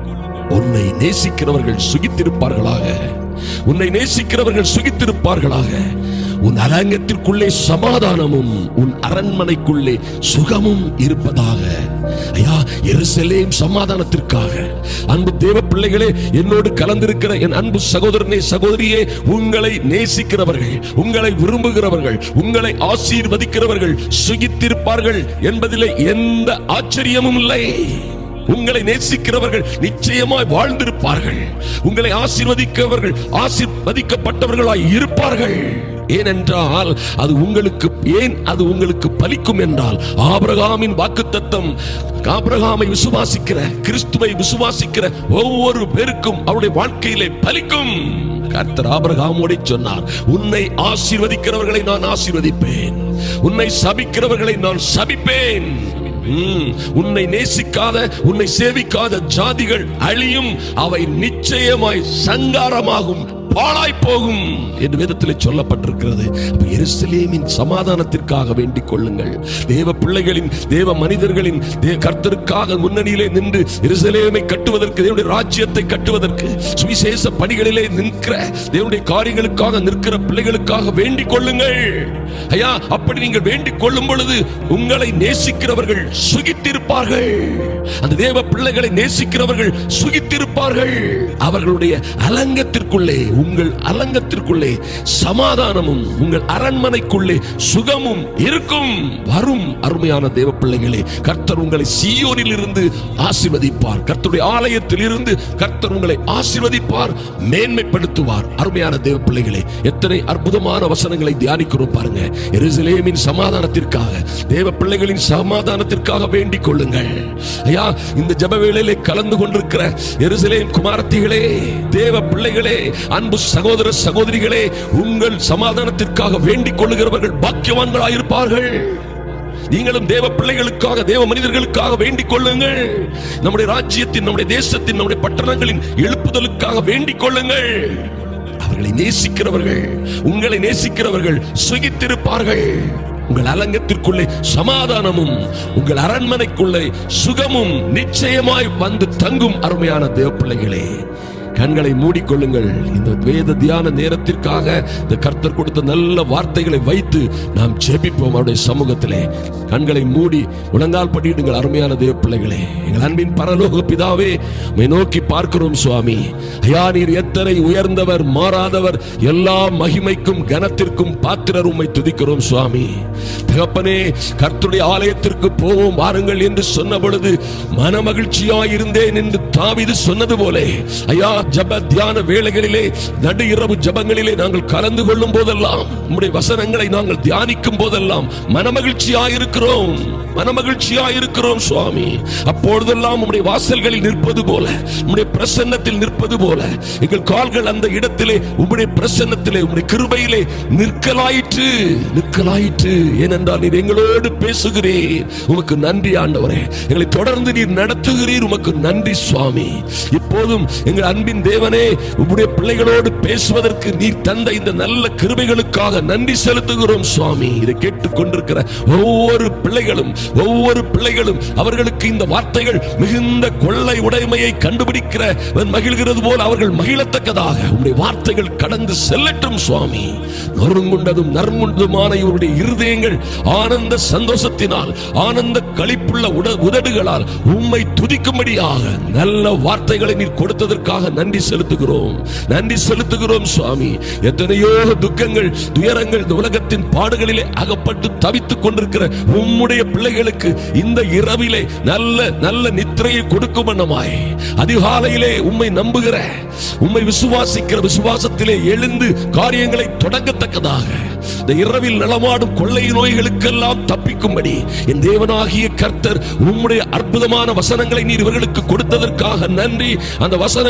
உன்னை நேசிக்கிறவர்கள் சுகித்திருப்பார்களாக உன்னை நேசிக்கிறவர்கள் சுகித்திருப்பார்களாக உன் அலங்கத்திற்குள்ளே சமாதானமும் உன் அரண்மனைக்குள்ளே சுகமும் இருப்பதாக ஐயா எருசலேம் சமாதானத்திற்காக அன்பு தேவ பிள்ளைகளே என்னோடு கலந்திருக்கிற என் அன்பு சகோதரனே சகோதரியே உங்களை நேசிக்கிறவர்கள் உங்களை விரும்புகிறவர்கள் உங்களை ஆசீர்வதிக்கிறவர்கள் சுகித்திருப்பார்கள் என்பதிலே எந்த ஆச்சரியமும் இல்லை உங்களை நேசிக்கிறவர்கள் நிச்சயமாய் வாழ்ந்திருப்பார்கள் உங்களை ஆசீர்வதிக்கிறவர்கள் ஆசீர்வதிக்கப்பட்டவர்களாய் இருப்பார்கள் ஏனென்றால் அது உங்களுக்கு ஏன் அது உங்களுக்கு பலிக்கும் என்றால் ஆபிரகாமின் வாக்குத்தத்தம் ஆபிரகாமை விசுவாசிக்கிற கிறிஸ்துவை விசுவாசிக்கிற ஒவ்வொரு பேருக்கும் அவருடைய வாழ்க்கையிலே பலிக்கும் கர்த்தர் ஆபிரகாமோடு சொன்னார் உன்னை ஆசீர்வதிக்கிறவர்களை நான் ஆசீர்வதிப்பேன் உன்னை சபிக்கிறவர்களை நான் சபிப்பேன் ம், உன்னை நேசிக்காத உன்னை சேவிக்காத ஜாதிகள் அழியும் அவை நிச்சயமாய் சங்காரமாகும் பாழாய் போகும் என்று வேதத்தில் சொல்லப்பட்டிருக்கிறது அப்ப எருசலேமின் சமாதானத்திற்காக வேண்டிக் கொள்ளுங்கள் தேவ பிள்ளைகளின் தேவ மனிதர்களின் தே- கர்த்தருக்காக முன்னணியிலே நின்று எருசலேமை கட்டுவதற்கு தேவனுடைய ராஜ்யத்தை கட்டுவதற்கு சுவிசேஷ பணிகளிலே நிற்கிற தேவனுடைய காரியங்களுக்காக நிற்கிற பிள்ளைகளுக்காக வேண்டிக் கொள்ளுங்கள் ஐயா அப்படி நீங்கள் வேண்டிக் கொள்ளும் பொழுது உங்களை நேசிக்கிறவர்கள் சுகித்திருப்பார்கள் அந்த தேவ பிள்ளைகளை நேசிக்கிறவர்கள் சுகித்திருப்பார்கள் அவர்களுடைய அலங்கத்திற்குள்ளே உங்கள் அலங்கத்திற்குள்ளே சமாதானமும் உங்கள் அரண்மனைக்குள்ளே சுகமும் இருக்கும் வரும் அருமையான தேவ பிள்ளைகளே கர்த்தர் உங்களை சீயோனில் இருந்து ஆசீர்வதிப்பார் கர்த்தருடைய ஆலயத்தில் இருந்து கர்த்தர் உங்களை ஆசீர்வதிப்பார் மேன்மைப்படுத்துவார் அருமையான தேவ பிள்ளைகளே எத்தனை அற்புதமான வசனங்களை தியானிக்கிறோம் பாருங்க எருசலேமின் சமாதானத்திற்காக தேவ பிள்ளைகளின் சமாதானத்திற்காக வேண்டிக் கொள்ளுங்கள் ஐயா இந்த ஜெப வேளையிலே கலந்து கொண்டிருக்கிற எருசலேம் குமாரத்திகளே தேவ பிள்ளைகளே அன்பு சகோதர சகோதரிகளே உங்கள் சமாதானத்திற்காக வேண்டிக் கொள்ளுகிறவர்கள் பாக்கியவான்களாயிருப்பார்கள் நீங்களும் தேவ பிள்ளைகளுக்காக தேவ மனிதர்களுக்காக வேண்டிக் கொள்ளுங்கள் நம்முடைய ராஜ்யத்தின் நம்முடைய தேசத்தின் நம்முடைய பட்டணங்களின் எழுப்புதலுக்காக வேண்டிக் கொள்ளுங்கள் அவர்களை நேசிக்கிறவர்கள் உங்களை நேசிக்கிறவர்கள் சுகித்திருப்பார்கள் உங்கள் அலங்கத்திற்குள்ளே சமாதானமும் உங்கள் அரண்மனைக்குள்ளே சுகமும் நிச்சயமாய் வந்து தங்கும் அருமையான தேவ பிள்ளைகளே கண்களை மூடிக்கொள்ளுங்கள் இந்த வேத தியான நேரத்திற்காக இந்த கர்த்தர் கொடுத்த நல்ல வார்த்தைகளை வைத்து நாம் ஜெபிப்போம் அவருடைய சமூகத்திலே கண்களை மூடி முழங்கால் படியிடுங்கள் அருமையான தேவ பிள்ளைகளே எங்கள் அன்பின் பரலோக பிதாவே உம்மை நோக்கி பார்க்கிறோம் சுவாமி ஐயா நீர் எத்தனை உயர்ந்தவர் மாறாதவர் எல்லா மகிமைக்கும் கனத்திற்கும் பாத்திரர் உம்மை துதிக்கிறோம் சுவாமி தகப்பனே கர்த்தருடைய ஆலயத்திற்கு போவோம் வாருங்கள் என்று சொன்ன பொழுது மனமகிழ்ச்சியாயிருந்தேன் என்று தாவீது சொன்னது போலே ஐயா ஜப தியான வேளைகளிலே நடு இரவு ஜபங்களிலே நாங்கள் கலந்து கொள்ளும் போதெல்லாம் உம்முடைய வசனங்களை நாங்கள் தியானிக்கும் போதெல்லாம் மனமகிழ்ச்சியாயிருக்கிறோம் மனமகிழ்ச்சியாயிருக்கிறோம் சுவாமி அப்பொழுதெல்லாம் உம்முடைய வாசல்களில் நிற்பது போல உம்முடைய பிரசன்னத்தில் நிற்பது போல எங்கள் கால்கள் அந்த இடத்திலே உம்முடைய பிரசன்னத்திலே உம்முடைய கிருபையிலே நிற்கலாயிற்று நிற்கலாயிற்று ஏனென்றால் நீர் எங்களோடு பேசுகிறீர் உமக்கு நன்றி ஆண்டவரே எங்களை தொடர்ந்து நீர் நடத்துகிறீர் உமக்கு நன்றி சுவாமி இப்போதும் எங்கள் அன்பின் தேவனே உம்முடைய பிள்ளைகளோடு பேசுவதற்கு நீர் தந்த இந்த நல்ல கிருபைகளுக்காக நன்றி செலுத்துகிறோம் சுவாமி இதை கேட்டுக் கொண்டிருக்கிற ஒவ்வொரு பிள்ளைகளும் ஒவ்வொரு பிள்ளைகளும் அவர்களுக்கு இந்த வார்த்தைகள் மிகுந்த கொள்ளை உடைமையை கண்டுபிடிக்கிற மகிழ்கிறது போல அவர்கள் மகிழத்தக்கதாக உம்முடைய வார்த்தைகள் கடந்து செல்லட்டும் சுவாமி நொறுங்குண்டதும் நறுங்குண்டதுமான இவருடைய இருதயங்கள் ஆனந்த சந்தோஷத்தினால் ஆனந்த களிப்புள்ள உட உதடுகளால் உம்மை துதிக்கும்படியாக நல்ல வார்த்தைகளை நீர் கொடுத்ததற்காக நன்றி செலுத்துகிறோம் நன்றி செலுத்துகிறோம் சுவாமி எத்தனையோ துக்கங்கள் துயரங்கள் இந்த உலகத்தின் பாடுகளிலே அகப்பட்டு தவித்துக் கொண்டிருக்கிற உம்முடைய பிள்ளைகளுக்கு இந்த இரவிலே நல்ல நல்ல நித்திரையை கொடுக்கும் வண்ணமாய் அதிகாலையிலே உம்மை நம்புகிற உம்மை விசுவாசிக்கிற விசுவாசத்திலே எழுந்து காரியங்களை தொடங்கத்தக்கதாக இந்த இரவில் நலமாடும் கொள்ளை நோய்களுக்கெல்லாம் தப்பிக்கும்படி என் தேவனாகிய கர்த்தர் உம்முடைய அற்புதமான வசனங்களை நீர் இவர்களுக்கு கொடுத்ததற்காக நன்றி அந்த வசனங்கள் இவர்கள்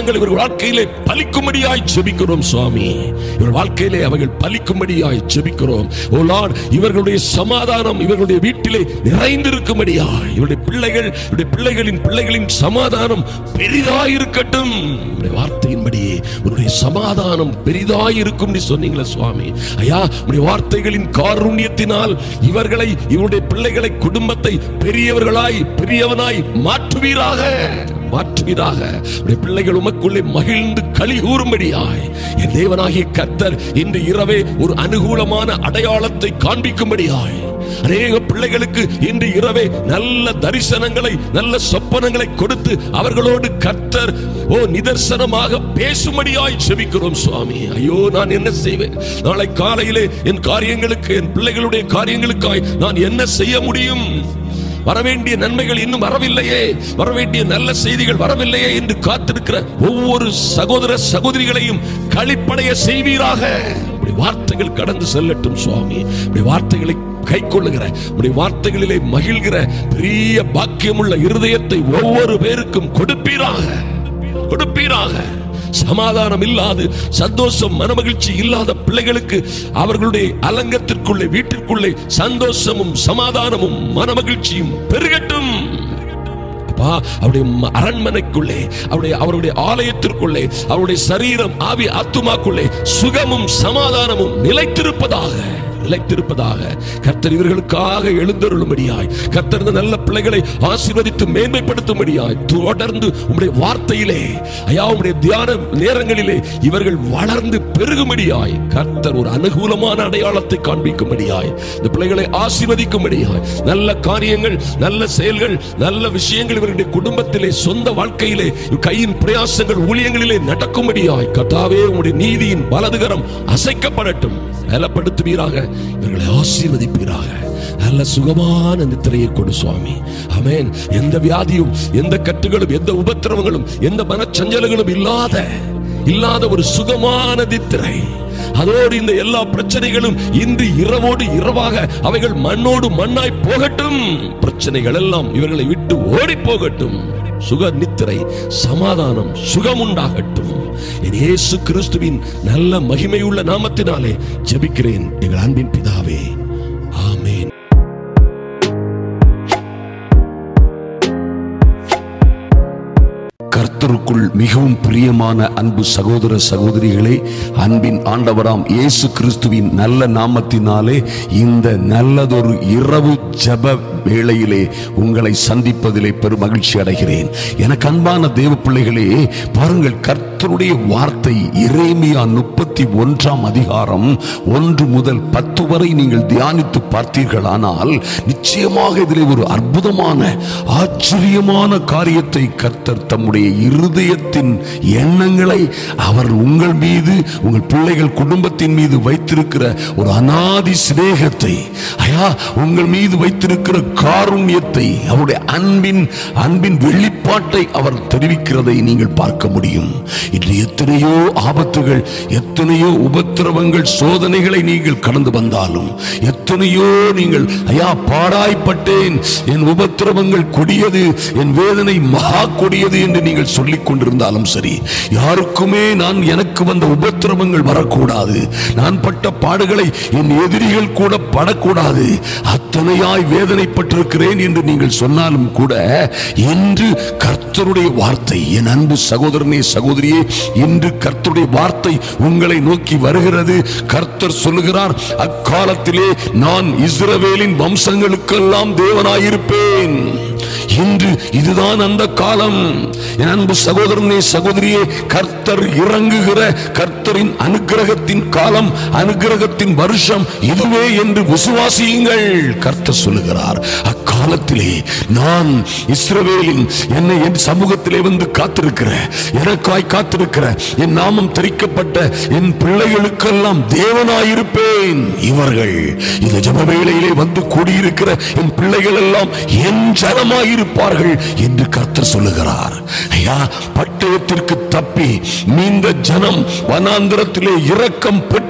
வாழ்க்கையிலே பலிக்கும்படியாய் ஜெபிக்கிறோம் சுவாமி இவர் வாழ்க்கையிலே அவர்கள் பலிக்கும்படியாய் ஜெபிக்கிறோம் ஓ லார்ட் இவர்களுடைய சமாதானம் இவர்களுடைய வீட்டிலே நிறைந்திருக்கும்படியாய் இவருடைய பிள்ளைகள் இவருடைய பிள்ளைகளின் பிள்ளைகளின் சமாதானம் பெரிதாயிருக்கட்டும் உம்முடைய வார்த்தையின்படியே உன்னுடைய சமாதானம் பெரிதாயிருக்கும் நீ சொன்னீங்களே சுவாமி ஐயா உம்முடைய வார்த்தைகளின் காருண்யத்தினால் இவர்களை இவருடைய பிள்ளைகளை குடும்பத்தை பெரியவர்களாய் பெரியவனாய் மாற்றுவீராக மாற்றுவீராக உடைய பிள்ளைகள் உமக்குள்ளே மகிழ்ந்து களி கூறும்படியாய் என் தேவனாகிய கர்த்தர் இன்று இரவே ஒரு அனுகூலமான அடையாளத்தை காண்பிக்கும்படியாய் அநேக பிள்ளைகளுக்கு இன்று இரவே நல்ல தரிசனங்களை நல்ல சொப்பனங்களை கொடுத்து அவர்களோடு கர்த்தர் ஓ நிதர்சனமாக பேசும்படியாய் செபிக்கிறோம் சுவாமி ஐயோ நான் என்ன செய்வேன் நாளை காலையிலே என் காரியங்களுக்கு என் பிள்ளைகளுடைய காரியங்களுக்காய் நான் என்ன செய்ய முடியும் வரவேண்டிய நன்மைகள் இன்னும் வரவில்லையே வரவேண்டிய நல்ல செய்திகள் வரவில்லையே என்று காத்திருக்கிற ஒவ்வொரு சகோதர சகோதரிகளையும் களிப்படைய செய்வீராக உம்முடைய வார்த்தைகள் கடந்து செல்லட்டும் சுவாமி உம்முடைய வார்த்தைகளை கை கொள்ளுகிற உடைய வார்த்தைகளிலே மகிழ்கிற பெரிய பாக்கியமுள்ள இருதயத்தை ஒவ்வொரு பேருக்கும் கொடுப்பீராக கொடுப்பீராக சமாதானம் இல்லாது சந்தோஷம் மனமகிழ்ச்சி இல்லாத பிள்ளைகளுக்கு அவர்களுடைய அலங்கத்திற்குள்ளே வீட்டிற்குள்ளே சந்தோஷமும் சமாதானமும் மனமகிழ்ச்சியும் பெருகட்டும் அப்பா அவருடைய ம- அரண்மனைக்குள்ளே அவருடைய அவருடைய ஆலயத்திற்குள்ளே அவருடைய சரீரம் ஆவி ஆத்துமாக்குள்ளே சுகமும் சமாதானமும் நிலைத்திருப்பதாக நிலைத்திருப்பதாக கர்த்தர் இவர்களுக்காக எழுந்தருளும்படியாய் கர்த்தர் இந்த நல்ல பிள்ளைகளை ஆசீர்வதித்து மேன்மைப்படுத்தும்படியாய் தொடர்ந்து உம்முடைய வார்த்தையிலே ஐயா உம்முடைய தியான நேரங்களிலே இவர்கள் வளர்ந்து பெருகும்படியாய் கர்த்தர் ஒரு அனுகூலமான அடையாளத்தை காண்பிக்கும்படியாய் இந்த பிள்ளைகளை ஆசீர்வதிக்கும்படியாய் நல்ல காரியங்கள் நல்ல செயல்கள் நல்ல விஷயங்கள் இவருடைய குடும்பத்திலே சொந்த வாழ்க்கையிலே கையின் பிரயாசங்கள் ஊழியங்களிலே நடக்கும்படியாய் கர்த்தாவே உம்முடைய நீதியின் வலதுகரம் அசைக்கப்படட்டும் பலப்படுத்துவீராக இவர்களை ஆசீர்வதிப்பீராக நல்ல சுகமான நித்திரையை கொடு சுவாமி ஆமென் எந்த வியாதியும் எந்த கட்டுகளும் எந்த உபத்திரவங்களும் எந்த மனச்சஞ்சலங்களும் இல்லாத இல்லாத ஒரு சுகமான நித்திரை அதோடு இந்த எல்லா பிரச்சனைகளும் இன்று இரவோடு இரவாக அவைகள் மண்ணோடு மண்ணாய் போகட்டும் பிரச்சனைகள் எல்லாம் இவர்களை விட்டு ஓடி போகட்டும் சுக நித்திரை சமாதானம் சுகம் உண்டாகட்டும் என் இயேசு கிறிஸ்துவின் நல்ல மகிமையுள்ள நாமத்தினாலே ஜெபிக்கிறேன் எங்கள் அன்பின் பிதாவே ஆமென் கர்த்தருக்குள் மிகவும் பிரியமான அன்பு சகோதர சகோதரிகளே அன்பின் ஆண்டவராம் இயேசு கிறிஸ்துவின் நல்ல நாமத்தினாலே இந்த நல்லதொரு இரவு ஜெப வேளையிலே உங்களை சந்திப்பதிலே பெரும் மகிழ்ச்சி அடைகிறேன் எனக்கு அன்பான தேவ பிள்ளைகளே பாருங்கள் கர்த்தருடைய வார்த்தை இறைமையா முப்பத்தி ஒன்றாம் அதிகாரம் ஒன்று முதல் பத்து வரை நீங்கள் தியானித்து பார்த்தீர்களானால் நிச்சயமாக இதிலே ஒரு அற்புதமான ஆச்சரியமான காரியத்தை கர்த்தர் தம்முடைய இருதயத்தின் எண்ணங்களை அவர் உங்கள் மீது உங்கள் பிள்ளைகள் குடும்பத்தின் மீது வைத்திருக்கிற ஒரு அனாதி சிநேகத்தை ஐயா உங்கள் மீது வைத்திருக்கிற காருண்யத்தை அவருடைய அன்பின் அன்பின் வெளிப்பாட்டை அவர் தெரிவிக்கிறதை நீங்கள் பார்க்க முடியும் இன்று எத்தனையோ ஆபத்துகள் எத்தனையோ உபத்திரவங்கள் சோதனைகளை நீங்கள் கடந்து வந்தாலும் எத்தனையோ நீங்கள் ஐயா பாடாய்ப்பட்டேன் என் உபத்திரவங்கள் கொடியது என் வேதனை மகா கொடியது என்று நீங்கள் சொல்லிக் கொண்டிருந்தாலும் சரி யாருக்குமே நான் எனக்கு வந்த உபத்திரவங்கள் வரக்கூடாது நான் பட்ட பாடுகளை என் எதிரிகள் கூட படக்கூடாது அத்தனையாய் வேதனைப்பட்டிருக்கிறேன் என்று நீங்கள் சொன்னாலும் கூட இன்று கர்த்தருடைய வார்த்தை என் அன்பு சகோதரனே சகோதரியே இன்று கர்த்தருடைய வார்த்தை உங்களை நோக்கி வருகிறது கர்த்தர் சொல்லுகிறார் அக்காலத்திலே நான் இஸ்ரவேலின் வம்சங்களுக்கெல்லாம் தேவனாயிருப்பேன் இன்று இதுதான் அந்த காலம் என் அன்பு சகோதரனே சகோதரியே கர்த்தர் இறங்குகிற கர்த்தரின் அனுக்கிரகத்தின் காலம் அனுக்கிரகத்தின் வருஷம் இதுவே என்று விசுவாசியுங்கள் கர்த்தர் சொல்லுகிறார் அக்காலத்திலே நான் இஸ்ரவேலின் என்னை என் சமூகத்திலே வந்து காத்திருக்கிற எனக்காய் காத்திருக்கிற என் நாமம் தெரிக்கப்பட்ட என் பிள்ளைகளுக்கெல்லாம் தேவனாயிருப்பேன் இவர்கள் இந்த ஜப வேளையிலே வந்து கூடியிருக்கிற என் பிள்ளைகள் எல்லாம் என் ஜனமாயிருப்பார்கள் என்று கர்த்தர் சொல்லுகிறார் ஐயா பட்டயத்திற்கு தப்பி மீந்த ஜனம் வனாந்திரத்திலே இரக்கம் பெற்று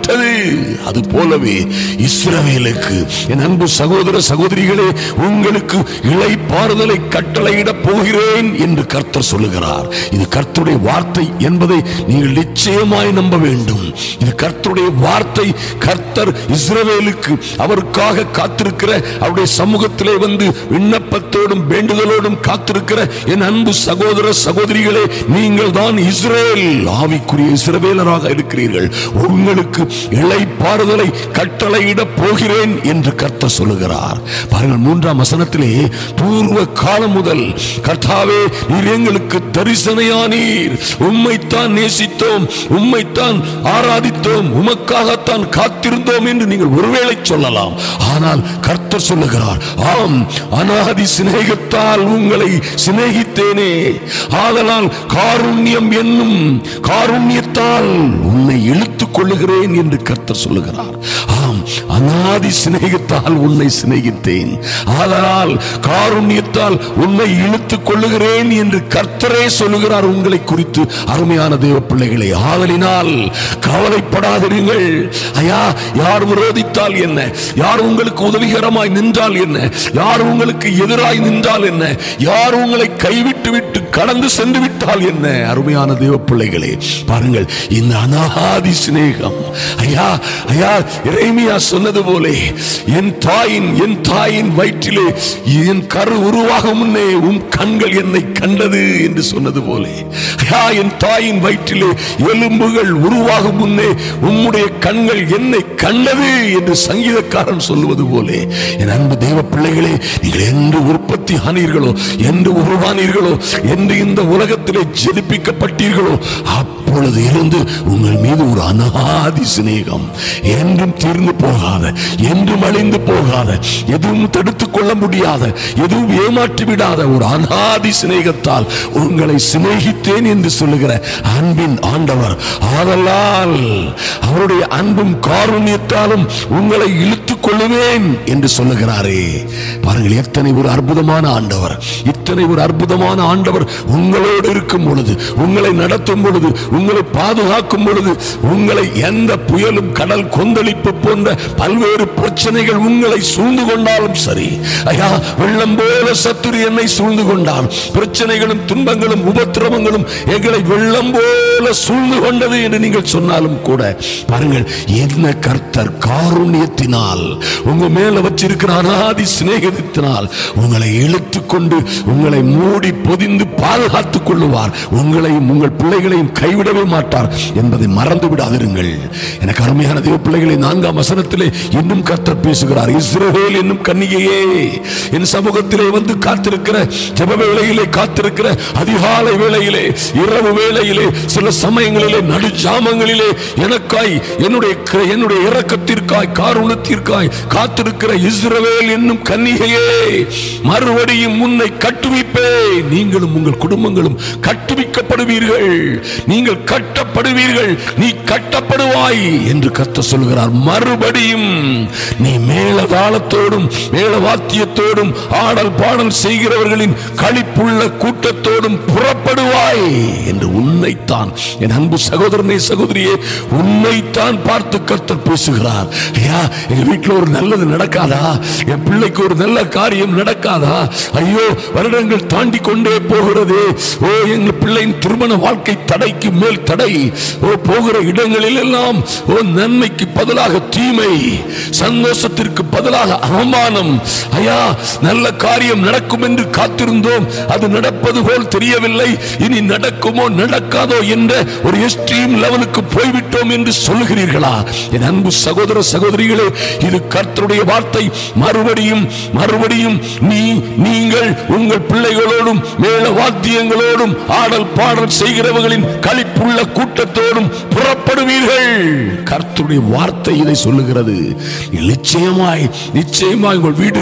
விட்டது அது போலவே இஸ்ரவேலுக்கு என் அன்பு சகோதர சகோதரிகளே உங்களுக்கு இளைப்பாறுதலை கட்டளையிட போகிறேன் என்று கர்த்தர் சொல்லுகிறார் இது கர்த்தருடைய வார்த்தை என்பதை நீங்கள் நிச்சயமாய் நம்ப வேண்டும் இது கர்த்தருடைய வார்த்தை கர்த்தர் இஸ்ரவேலுக்கு அவருக்காக காத்திருக்கிற அவருடைய சமூகத்திலே வந்து விண்ணப்பத்தோடும் வேண்டுதலோடும் காத்திருக்கிற என் அன்பு சகோதர சகோதரிகளே நீங்கள் தான் இஸ்ரேல் ஆவிக்குரிய இஸ்ரவேலராக இருக்கிறீர்கள் உங்களுக்கு இளைப்பாறுதலை கட்டளையிட போகிறேன் என்று கர்த்தர் சொல்லுகிறார் பாருங்கள் மூன்றாம் வசனத்திலே பூர்வ காலம் முதல் கர்த்தாவே நீர் எங்களுக்கு தரிசனையானீர் உம்மைத்தான் நேசித்தோம் உம்மைத்தான் ஆராதித்தோம் உமக்காகத்தான் காத்திருந்தோம் என்று நீங்கள் ஒருவேளை சொல்லலாம் ஆனால் கர்த்தர் சொல்லுகிறார் ஆம் அனாதி சிநேகத்தால் உங்களை சிநேகித்தேனே ஆதலால் காருண்யம் என்னும் காருண்யத்தால் உன்னை இழுத்துக் கொள்ளுகிறேன் என்று கர்த்தர் சொல்லுகிறார் ஆம் அனாதி சிநேகத்தால் உன்னை சிநேகித்தேன் ஆதலால் காருண்யத்தால் உன்னை இழுத்துக் கொள்ளுகிறேன் என்று கர்த்தரே சொல்லுகிறார் உங்களை குறித்து அருமையான தேவ பிள்ளைகளை ஆதலினால் கவலைப்படாதிருங்கள் ஐயா யார் விரோதித்தால் என்ன யார் உங்களுக்கு உதவிகரமாய் நின்றால் என்ன யார் உங்களுக்கு எதிராய் நின்றால் என்ன யார் உங்களை கைவிட்டு விட்டு கடந்து சென்று விட்டால் என்ன அருமையான தேவ பிள்ளைகளே பாருங்கள் இந்த அனாதி சிநேகம் ஐயா ஐயா இறைமையா சொன்னது போலே என் தாயின் என் தாயின் வயிற்றிலே என் கரு உருவாகும் முன்னே உன் கண்கள் என்னை கண்டது என்று சொன்னது போலே ஐயா என் தாயின் வயிற்றிலே எலும்புகள் உருவாகும் முன்னே உம்முடைய கண்கள் என்னை கண்டது என்று சங்கீதக்காரன் சொல்லுவது போலே என் அன்பு தேவ பிள்ளைகளே நீங்கள் என்று உற்பத்தி ஆனீர்களோ என்று உருவானீர்களோ என்று இந்த உலகத்திலே ஜெனிப்பிக்கப்பட்டீர்களோ அப்பொழுது இருந்து உங்கள் மீது ஒரு அனாதி சிநேகம் என்றும் தீர்ந்து போகாத என்றும் அழிந்து போகாத எதுவும் தடுத்துக் கொள்ள முடியாத எதுவும் ஏமாற்றி விடாத ஒரு அனாதி சிநேகத்தால் உங்களை சிநேகித்தேன் என்று சொல்லுகிற அன்பின் ஆண்டவர் ஆதலால் அவருடைய அன்பும் காருண்யத்தாலும் உங்களை இழுத்துக் கொள்ளுவேன் என்று சொல்லுகிறாரே பாருங்கள் எத்தனை ஒரு அற்புதமான ஆண்டவர் இத்தனை ஒரு அற்புதமான ஆண்டவர் உங்களோடு இருக்கும் பொழுது உங்களை நடத்தும் பொழுது உங்களை பாதுகாக்கும் பொழுது உங்களை எந்த புயலும் கடல் கொந்தளிப்பு போன்ற பல்வேறு பிரச்சனைகள் உங்களை சூழ்ந்து கொண்டாலும் சரி ஐயா வெள்ளம் போல சத்துரு என்னை சூழ்ந்து கொண்டான் பிரச்சனைகளும் துன்பங்களும் உபத்திரவங்களும் எங்களை வெள்ளம் போல சூழ்ந்து கொண்டது என்று நீங்கள் சொன்னாலும் கூட பாருங்கள் என்ன கர்த்தர் காருண்யத்தினால் உங்க மேல வச்சிருக்கிற அனாதி சிநேகத்தினால் உங்களை இழுத்துக் கொண்டு உங்களை மூடி பொதிந்து பாதுகாத்துக் கொள்ளுவார் உங்களையும் உங்கள் பிள்ளைகளையும் கைவிடவே மாட்டார் என்பதை மறந்து விடாதிருங்கள் எனக்கு அருமையான தேவ பிள்ளைகளை நான்காம் வசனத்திலே இன்னும் கர்த்தர் பேசுகிறார் இஸ்ரவேல் என்னும் கன்னிகையே என் சமூகத்திலே வந்து காத்திருக்கிற ஜெப வேளையிலே காத்திருக்கிற அதிகாலை வேளையிலே இரவு வேளையிலே சில சமயங்களிலே நடு ஜாமங்களிலே எனக்காய் என்னுடைய க- என்னுடைய இரக்கத்திற்காய் காருணத்திற்காய் காத்திருக்கிற இஸ்ரவேல் என்னும் கன்னிகையே மறுபடியும் உன்னை கட்டுவிப்பே நீங்களும் உங்கள் குடும்பங்களும் கட்டுவிக்கப்படுவீர்கள் நீங்கள் கட்டப்படுவீர்கள் நீ கட்டப்படுவாய் என்று கத்த சொல்கிறார் மறுபடியும் நீ மேலதாளத்தோடும் மேலவாத்தியத்தோடும் ஆடல் பாடல் செய்கிறவர்களின் களிப்புள்ள கூட்டத்தோடும் புறப்படுவாய் என்று உன்னைத்தான் என் அன்பு சகோதரனே சகோதரியே உன்னைத்தான் பார்த்து கர்த்தர் பேசுகிறார் ஐயா எங்க வீட்டுல ஒரு நல்லது நடக்காதா என் பிள்ளைக்கு ஒரு நல்ல காரியம் நடக்காதா ஐயோ வருடங்கள் தாண்டி கொண்டே போகிறதே ஓ எங்க பிள்ளையின் திருமண வாழ்க்கை தடைக்கு மேல் தடை ஓ போகிற இடங்களில் எல்லாம் ஓ நன்மைக்கு பதிலாக தீமை சந்தோஷத்திற்கு பதிலாக அவமானம் ஐயா நல்ல காரியம் நடக்கும் என்று காத்திருந்தோம் அது நடப்பது போல் தெரியவில்லை இனி நடக்குமோ நடக்காதோ என்ற ஒரு எக்ஸ்ட்ரீம் லெவலுக்கு போய்விட்டோம் என்று சொல்லுகிறீர்களா என் அன்பு சகோதர சகோதரிகளே இது கர்த்தருடைய வார்த்தை மறுபடியும் மறுபடியும் நீ நீங்கள் உங்கள் பிள்ளைகளோடும் மேல வாத்தியங்களோடும் ஆடல் பாடல் செய்கிறவர்களின் களிப்புள்ள கூட்டத்தோடும் புறப்படுவீர்கள் கர்த்தருடைய வார்த்தை இதை சொல்லுகிறது நிச்சயமாய் நிச்சயமாய் உங்கள் வீடுகளிலே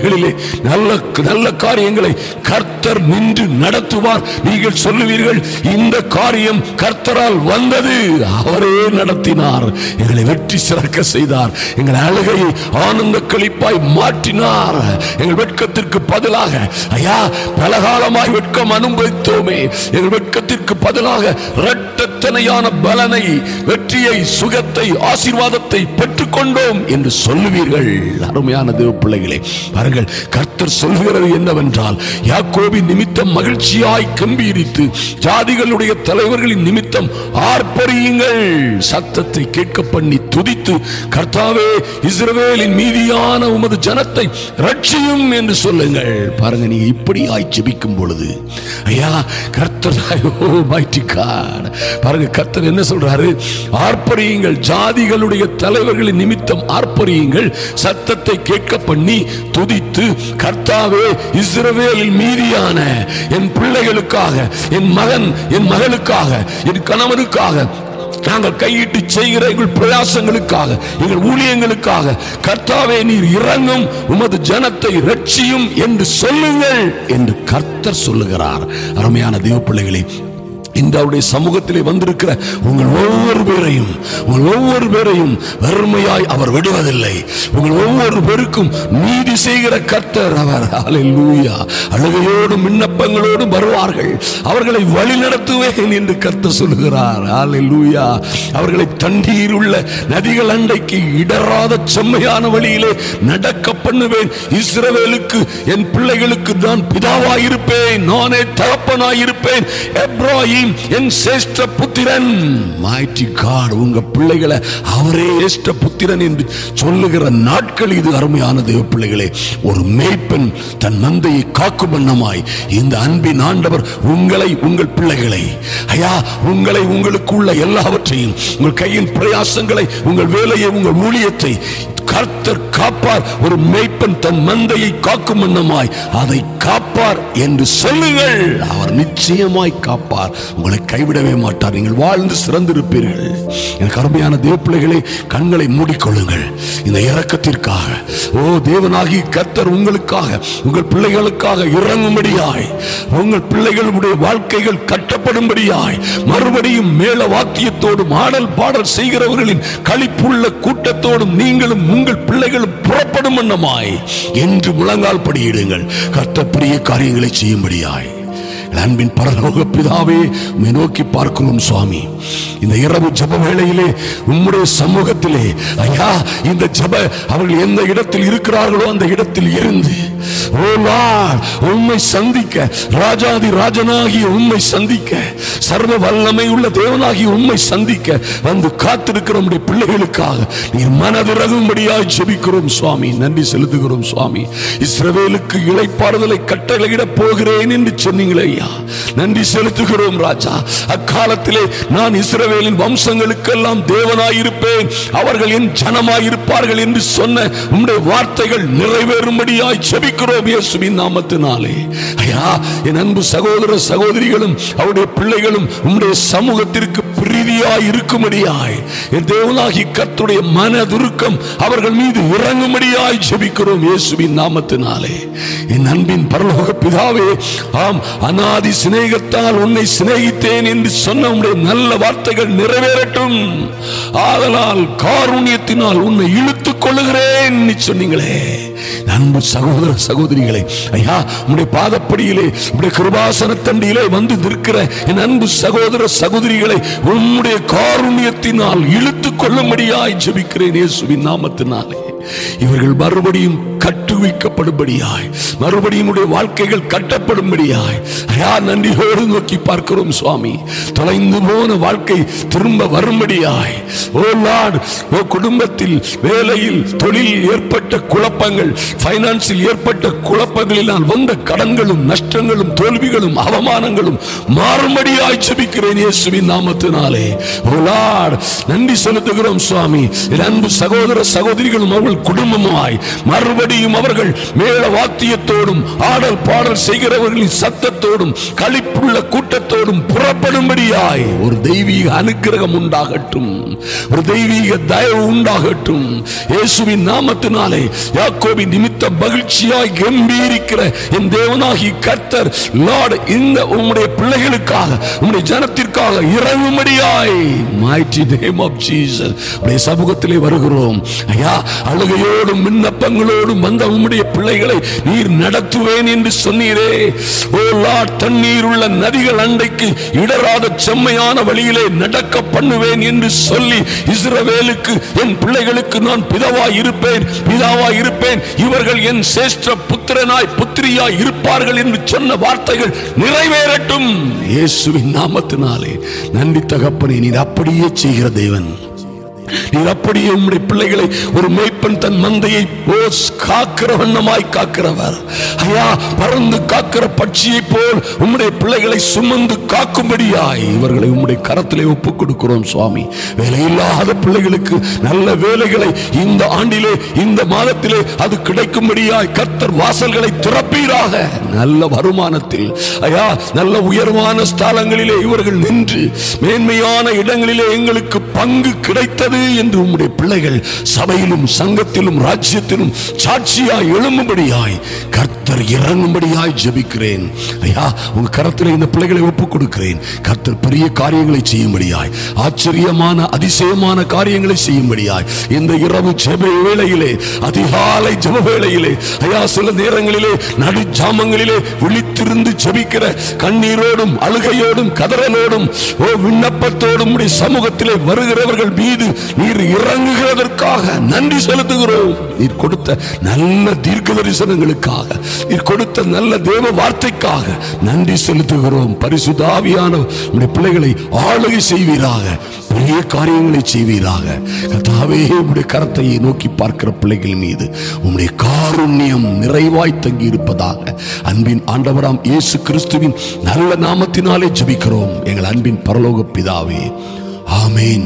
நல்ல நல்ல காரியங்களை கர்த்தர் நின்று நடத்துவார் நீங்கள் சொல்லுவீர்கள் இந்த காரியம் கர்த்தரால் வந்தது அவரே நடத்தினார் எங்களை வெற்றி சிறக்க செய்தார் எங்கள் அழுகையை ஆனந்த களிப்பாய் மாற்றினார் எங்கள் வெட்கத்திற்கு பதிலாக ஐயா பலகாலமாய் வெட்கம் அனுபவித்தோமே எங்கள் வெட்கத்திற்கு பதிலாக இரட்டத்தனையான பலனை வெற்றியை சுகத்தை ஆசீர்வாதத்தை பெற்றுக்கொண்டோம் என்று சொல்லுவீர்கள் அருமையான தேவ பிள்ளைகளே பாருங்கள் கர்த்தர் சொல்லுகிறது என்னவென்றால் யாக்கோபின் நிமித்தம் மகிழ்ச்சியாய் கம்பீரித்து ஜாதிகளுடைய தலைவர்களின் நிமித்தம் ஆர்ப்பரியுங்கள் சத்தத்தை கேட்க பண்ணி துதித்து கர்த்தாவே இஸ்ரவேலின் மீதியான உமது ஜனத்தை ரட்சியும் என்று சொல்லுங்கள் பாருங்க நீங்க இப்படியாய் ஜெபிக்கும் பொழுது ஐயா கர்த்தர் ஐயோ mighty God. பாருங்க கர்த்தர் என்ன சொல்றாரு ஆர்ப்பரியுங்கள் ஜாதிகளுடைய தலைவர்களின் நிமித்தம் ஆர்ப்பரியுங்கள் சத்தத்தை கேட்க பண்ணி துதித்து கர்த்தாவே இஸ்ரவேலின் மீதியான என் பிள்ளைகளுக்காக என் மகன் என் மகளுக்காக என் கணவனுக்காக நாங்கள் கையிட்டு செய்கிற எங்கள் பிரயாசங்களுக்காக எங்கள் ஊழியங்களுக்காக கர்த்தாவே நீர் இறங்கும் உமது ஜனத்தை ரட்சியும் என்று சொல்லுங்கள் என்று கர்த்தர் சொல்லுகிறார் அருமையான தேவ பிள்ளைகளே இந்த அவருடைய சமூகத்திலே வந்திருக்கிற உங்கள் ஒவ்வொரு பேரையும் உங்கள் ஒவ்வொரு பேரையும் வெறுமையாய் அவர் விடுவதில்லை உங்கள் ஒவ்வொரு பேருக்கும் நீதி செய்கிற கர்த்தர் அவர் ஹalleluya அழுகையோடும் விண்ணப்பங்களோடும் வருவார்கள் அவர்களை வழி நடத்துவேன் என்று கர்த்தர் சொல்லுகிறார் ஹalleluya அவர்களை தண்ணீர் உள்ள நதிகள் அண்டைக்கு இடராத செம்மையான வழியிலே நடக்க பண்ணுவேன் இஸ்ரவேலுக்கு என் பிள்ளைகளுக்கு நான் பிதாவாயிருப்பேன் நானே தகப்பனாயிருப்பேன் எப்ராஹிம் என் சிரேஷ்ட புத்திரன் mighty God உங்க பிள்ளைகளை அவரே சிரேஷ்ட புத்திரன் என்று சொல்லுகிற நாட்கள் இது அருமையான தேவ பிள்ளைகளே ஒரு மேய்ப்பன் தன் மந்தையை காக்கும் வண்ணமாய் இந்த அன்பின் ஆண்டவர் உங்களை உங்கள் பிள்ளைகளை ஐயா உங்களை உங்களுக்குள்ள எல்லாவற்றையும் உங்கள் கையின் பிரயாசங்களை உங்கள் வேலையை உங்கள் ஊழியத்தை கர்த்தர் காப்பார் ஒரு மேய்ப்பன் தன் மந்தையை காக்கும் வண்ணமாய் அதை காப்பார் என்று சொல்லுங்கள் அவர் நிச்சயமாய் காப்பார் உங்களை கைவிடவே மாட்டார் நீங்கள் வாழ்ந்து சிறந்திருப்பீர்கள் எனக்கு அருமையான தேவ பிள்ளைகளே கண்களை மூடிக்கொள்ளுங்கள் இந்த இரக்கத்திற்காக ஓ தேவனாகி கர்த்தர் உங்களுக்காக உங்கள் பிள்ளைகளுக்காக இறங்கும்படியாய் உங்கள் பிள்ளைகளுடைய வாழ்க்கைகள் கட்டப்படும்படியாய் மறுபடியும் மேல வாக்கியத்தோடும் ஆடல் பாடல் செய்கிறவர்களின் களிப்புள்ள கூட்டத்தோடும் நீங்களும் உங்கள் பிள்ளைகளும் புறப்படும் வண்ணமாய் என்று முழங்கால் படியிடுங்கள் கர்த்தர் பெரிய காரியங்களை செய்யும்படியாய் என் அன்பின் பரலோக பிதாவே உம்மை நோக்கி பார்க்கிறோம் சுவாமி இந்த இரவு ஜப வேளையிலே உம்முடைய சமூகத்திலே ஐயா இந்த ஜப அவர்கள் எந்த இடத்தில் இருக்கிறார்களோ அந்த இடத்தில் இருந்து ஓ லார்ட், உம்மை சந்திக்க ராஜாதி ராஜனாகிய உம்மை சந்திக்க சர்வ வல்லமை உள்ள தேவனாகிய உம்மை சந்திக்க வந்து காத்திருக்கிற நம்முடைய பிள்ளைகளுக்காக நீர் மனதிறகும்படியாய் ஜெபிக்கிறோம் சுவாமி நன்றி செலுத்துகிறோம் சுவாமி இஸ்ரவேலுக்கு இளைப்பாறுதலை கட்டளையிட போகிறேன் என்று சொன்னீங்களே ஐயா நன்றி செலுத்துகிறோம் ராஜா அக்காலத்திலே நான் இஸ்ரவேலின் வம்சங்களுக்கெல்லாம் தேவனாயிருப்பேன் அவர்கள் என் ஜனமாயிருப்பார்கள் என்று சொன்ன உம்முடைய வார்த்தைகள் நிறைவேறும்படியாய் ஜெபிக்கிறோம் இயேசுவின் நாமத்தினாலே ஐயா என் அன்பு சகோதர சகோதரிகளும் அவருடைய பிள்ளைகளும் உம்முடைய சமூகத்திற்கு பிரீதியாய் இருக்கும்படியாய் என் தேவனாகி கர்த்தருடைய மனதுருக்கம் அவர்கள் மீது இறங்கும்படியாய் ஜெபிக்கிறோம் இயேசுவின் நாமத்தினாலே என் அன்பின் பரலோக பிதாவே ஆம் அனாதி சிநேகத்தால் உன்னை சிநேகித்தேன் என்று சொன்ன உம்முடைய நல்ல வார்த்தைகள் நிறைவேறட்டும் ஆதலால் காருண்யத்தினால் உன்னை இழுத்துக் கொள்ளுகிறேன் நீ சொன்னீங்களே அன்பு சகோதர சகோதரிகளே ஐயா உம்முடைய பாதப்படியிலே உம்முடைய கிருபாசன தண்டியிலே வந்து நிற்கிற என் அன்பு சகோதர சகோதரிகளை உம்முடைய காருண்யத்தினால் இழுத்துக் கொள்ளும்படியாய் ஜெபிக்கிறேன் இயேசுவின் நாமத்தினாலே இவர்கள் மறுபடியும் கட்டுவிக்கப்படும்படியாய் மறுபடியும் உடைய வாழ்க்கைகள் கட்டப்படும்படியாய் ஐயா நன்றியோடு நோக்கி பார்க்கிறோம் சுவாமி தொலைந்து போன வாழ்க்கை திரும்ப வரும்படியாய் ஓ லார்ட் ஓ குடும்பத்தில் வேலையில் தொழிலில் ஏற்பட்ட குழப்பங்கள் பைனான்சில் ஏற்பட்ட குழப்பங்களினால் வந்த கடன்களும் நஷ்டங்களும் தோல்விகளும் அவமானங்களும் மாறும்படியாய் ஜெபிக்கிறேன் இயேசுவின் நாமத்தினாலே ஓ லார்ட் நன்றி செலுத்துகிறோம் சுவாமி என் அன்பு சகோதர சகோதரிகளும் அவர்கள் குடும்பமாய் மறுபடியும் அவர்கள் மேல வாத்தியத்தோடும் ஆடல் பாடல் செய்கிறவர்களின் சத்தத்தோடும் ஆனந்தத்தோடும் களிப்புள்ள கூட்டத்தோடும் புறப்படும்படியாய் ஒரு தெய்வீக அனுக்கிரகம் உண்டாகட்டும் ஒரு தெய்வீக தயவு உண்டாகட்டும் இயேசுவின் நாமத்தினாலே யாக்கோபின் நிமித்த மகிழ்ச்சியாய் கம்பீரிக்கிற என் தேவனாகி கர்த்தர் லார்ட் இந்த உம்முடைய பிள்ளைகளுக்காக உம்முடைய ஜனத்திற்காக இறங்கும்படியாய் mighty name of Jesus உடைய சமூகத்திலே வருகிறோம் ஐயா அழுகையோடும் விண்ணப்பங்களோடும் வந்த உம்முடைய பிள்ளைகளை நீர் நடத்துவேன் என்று சொன்னீரே ஓ லார்ட் தண்ணீர் உள்ள நதிகள் அண்டைக்கு இடராத செம்மையான வழியிலே நடக்க பண்ணுவேன் என்று சொல்லி இஸ்ரவேலுக்கு என் பிள்ளைகளுக்கு நான் பிதாவாய் இருப்பேன் பிதாவாய் இருப்பேன் இவர்கள் என் சேஷ்ட புத்திரனாய் புத்திரியாய் இருப்பார்கள் என்று சொன்ன வார்த்தைகள் நிறைவேறட்டும் இயேசுவின் நாமத்தினாலே நன்றி தகப்பனே நீர் அப்படியே செய்கிற தேவன் நீர் அப்படியே உம்முடைய பிள்ளைகளை ஒரு மேய்ப்பன் தன் மந்தையை போஸ் காக்கிற வண்ணமாய் காக்கிறவர் ஐயா பறந்து காக்கிற பட்சியை போல் உம்முடைய பிள்ளைகளை சுமந்து காக்கும்படியாய் இவர்களை உம்முடைய கரத்திலே ஒப்புக் கொடுக்கிறோம் சுவாமி வேலையில்லாத பிள்ளைகளுக்கு நல்ல வேலைகளை இந்த ஆண்டிலே இந்த மாதத்திலே அது கிடைக்கும்படியாய் கர்த்தர் வாசல்களை திறப்பீராக நல்ல வருமானத்தில் ஐயா நல்ல உயர்வான ஸ்தலங்களிலே இவர்கள் நின்று மேன்மையான இடங்களிலே எங்களுக்கு பங்கு கிடைத்தது என்று உம்முடைய பிள்ளைகள் சபையிலும் சங்கத்திலும் ராஜ்யத்திலும் சாட்சியாய் எழும்பும்படியாய் கர்த்தர் இறங்கும்படியாய் ஜெபிக்கிறேன் ஐயா உங்க கரத்தில் இந்த பிள்ளைகளை ஒப்புக் கொடுக்கிறேன் கர்த்தர் பெரிய காரியங்களை செய்யும்படியாய் ஆச்சரியமான அதிசயமான காரியங்களை செய்யும்படியாய் இந்த இரவு ஜெப வேளையிலே அதிகாலை ஜெப வேளையிலே ஐயா சில நேரங்களிலே நடு ஜாமங்களிலே விழித்திருந்து ஜெபிக்கிற கண்ணீரோடும் அழுகையோடும் கதறலோடும் ஓ விண்ணப்பத்தோடும் உம்முடைய சமூகத்திலே வருகிறவர்கள் மீது நீர் இறங்குகிறதற்காக நன்றி செலுத்துகிறோம் நீர் கொடுத்த நல்ல தீர்க்க தரிசனங்களுக்காக நீர் கொடுத்த நல்ல தேவ வார்த்தைக்காக நன்றி செலுத்துகிறோம் பரிசுதாவியான உம்முடைய பிள்ளைகளை ஆளுகை செய்வீராக பெரிய காரியங்களை செய்வீராக கர்த்தாவே உம்முடைய கரத்தை நோக்கி பார்க்கிற பிள்ளைகள் மீது உம்முடைய காருண்யம் நிறைவாய் தங்கி இருப்பதாக அன்பின் ஆண்டவராம் இயேசு கிறிஸ்துவின் நல்ல நாமத்தினாலே ஜெபிக்கிறோம் எங்கள் அன்பின் பரலோக பிதாவே ஆமேன்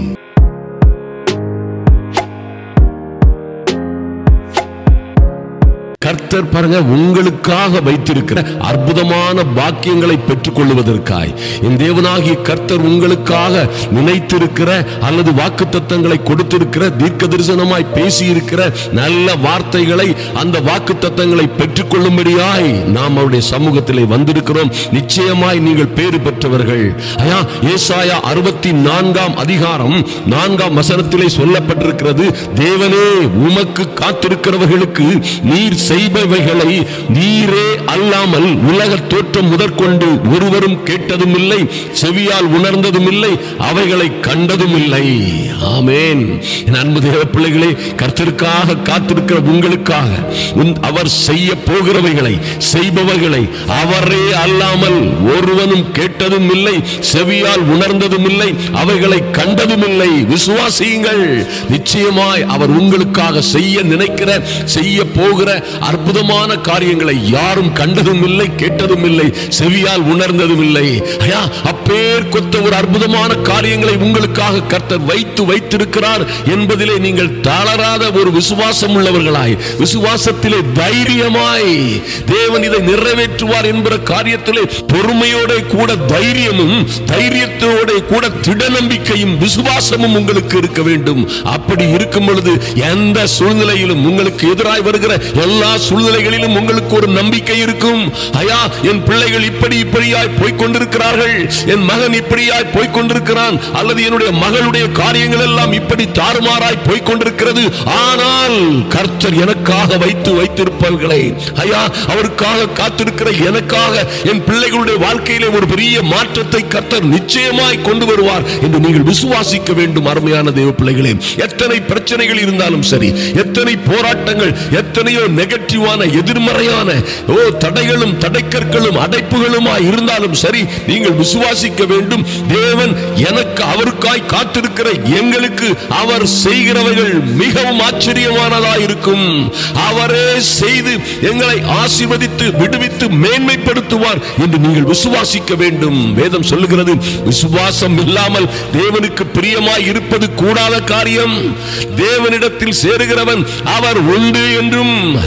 கர்த்தர் பாருங்க உங்களுக்காக வைத்திருக்கிற அற்புதமான பாக்கியங்களை பெற்றுக் கொள்வதற்காய் என் தேவனாகிய கர்த்தர் உங்களுக்காக நினைத்திருக்கிற அல்லது வாக்கு தத்தங்களை கொடுத்திருக்கிற தீர்க்க தரிசனமாய் பேசியிருக்கிற நல்ல வார்த்தைகளை அந்த வாக்கு தத்தங்களை பெற்றுக் கொள்ளும்படியாய் நாம் அவருடைய சமூகத்திலே வந்திருக்கிறோம் நிச்சயமாய் நீங்கள் பேறு பெற்றவர்கள் ஐயா ஏசாயா அறுபத்தி நான்காம் அதிகாரம் நான்காம் வசனத்திலே சொல்லப்பட்டிருக்கிறது தேவனே உமக்கு காத்திருக்கிறவர்களுக்கு நீர் செய்பவைகளை நீரே அல்லாமல் உலக தோற்றம் முதற்கொண்டு ஒருவரும் கேட்டதும் இல்லை செவியால் உணர்ந்ததும் இல்லை அவைகளை கண்டதும் இல்லை ஆமேன் என் அன்பு தேவ பிள்ளைகளே கர்த்தருக்காக காத்திருக்கிற உங்களுக்காக உன்- அவர் செய்ய போகிறவைகளை செய்பவர்களை அவரே அல்லாமல் ஒருவனும் கேட்டதும் இல்லை செவியால் உணர்ந்ததும் இல்லை அவைகளை கண்டதும் இல்லை விசுவாசியுங்கள் நிச்சயமாய் அவர் உங்களுக்காக செய்ய நினைக்கிற செய்ய போகிற அற்புதமான காரியங்களை யாரும் கண்டதும் இல்லை கேட்டதும் இல்லை செவியால் உணர்ந்ததும் இல்லை ஐயா அப்பேர் கொத்த ஒரு அற்புதமான காரியங்களை உங்களுக்காக கர்த்தர் வைத்து வைத்திருக்கிறார் என்பதிலே நீங்கள் தளராத ஒரு விசுவாசம் உள்ளவர்களாய் விசுவாசத்திலே தைரியமாய் தேவன் இதை நிறைவேற்றுவார் என்கிற காரியத்திலே பொறுமையோட கூட தைரியமும் தைரியத்தோட கூட திட நம்பிக்கையும் விசுவாசமும் உங்களுக்கு இருக்க வேண்டும் அப்படி இருக்கும் பொழுது எந்த சூழ்நிலையிலும் உங்களுக்கு எதிராய் வருகிற எல்லா சூழ்நிலைகளிலும் உங்களுக்கு ஒரு நம்பிக்கை இருக்கும் ஐயா என் பிள்ளைகள் இப்படி இப்படியாய் போய்க் கொண்டிருக்கிறார்கள் என் மகன் இப்படியாய் போய்க் கொண்டிருக்கிறான் அல்லது என்னுடைய மகளுடைய காரியங்கள் எல்லாம் இப்படி தாறுமாறாய் போய்க் கொண்டிருக்கிறது ஆனால் கர்த்தர் எனக்காக வைத்து வைத்திருப்பவர்களை ஐயா அவருக்காக காத்திருக்கிற எனக்காக என் பிள்ளைகளுடைய வாழ்க்கையிலே ஒரு பெரிய மாற்றத்தை கர்த்தர் நிச்சயமாய் கொண்டு வருவார் என்று நீங்கள் விசுவாசிக்க வேண்டும் அருமையான தேவ பிள்ளைகளே எத்தனை பிரச்சனைகள் இருந்தாலும் சரி எத்தனை போராட்டங்கள் எத்தனையோ நெகட்டிவான எதிர்மறையான ஓ தடைகளும் தடைக்கற்களும் அடைப்புகளுமாய் இருந்தாலும் சரி நீங்கள் விசுவாசிக்க வேண்டும் தேவன் எனக்கு அவருக்காய் காத்திருக்கிற எங்களுக்கு அவர் செய்கிறவைகள் மிகவும் ஆச்சரியமானதாய் இருக்கும் அவரே செய்து எங்களை ஆசீர்வதித்து விடுவித்து மேன்மைப்படுத்துவார் என்று நீங்கள் விசுவாசிக்க வேண்டும் வேதம் சொல்லுகிறது விசுவாசம் இல்லாமல் தேவனுக்கு பிரியமாய் இருப்பது கூடாத காரியம் தேவனிடத்தில் சேருகிறவன் அவர் உண்டு என்றும் ஐயா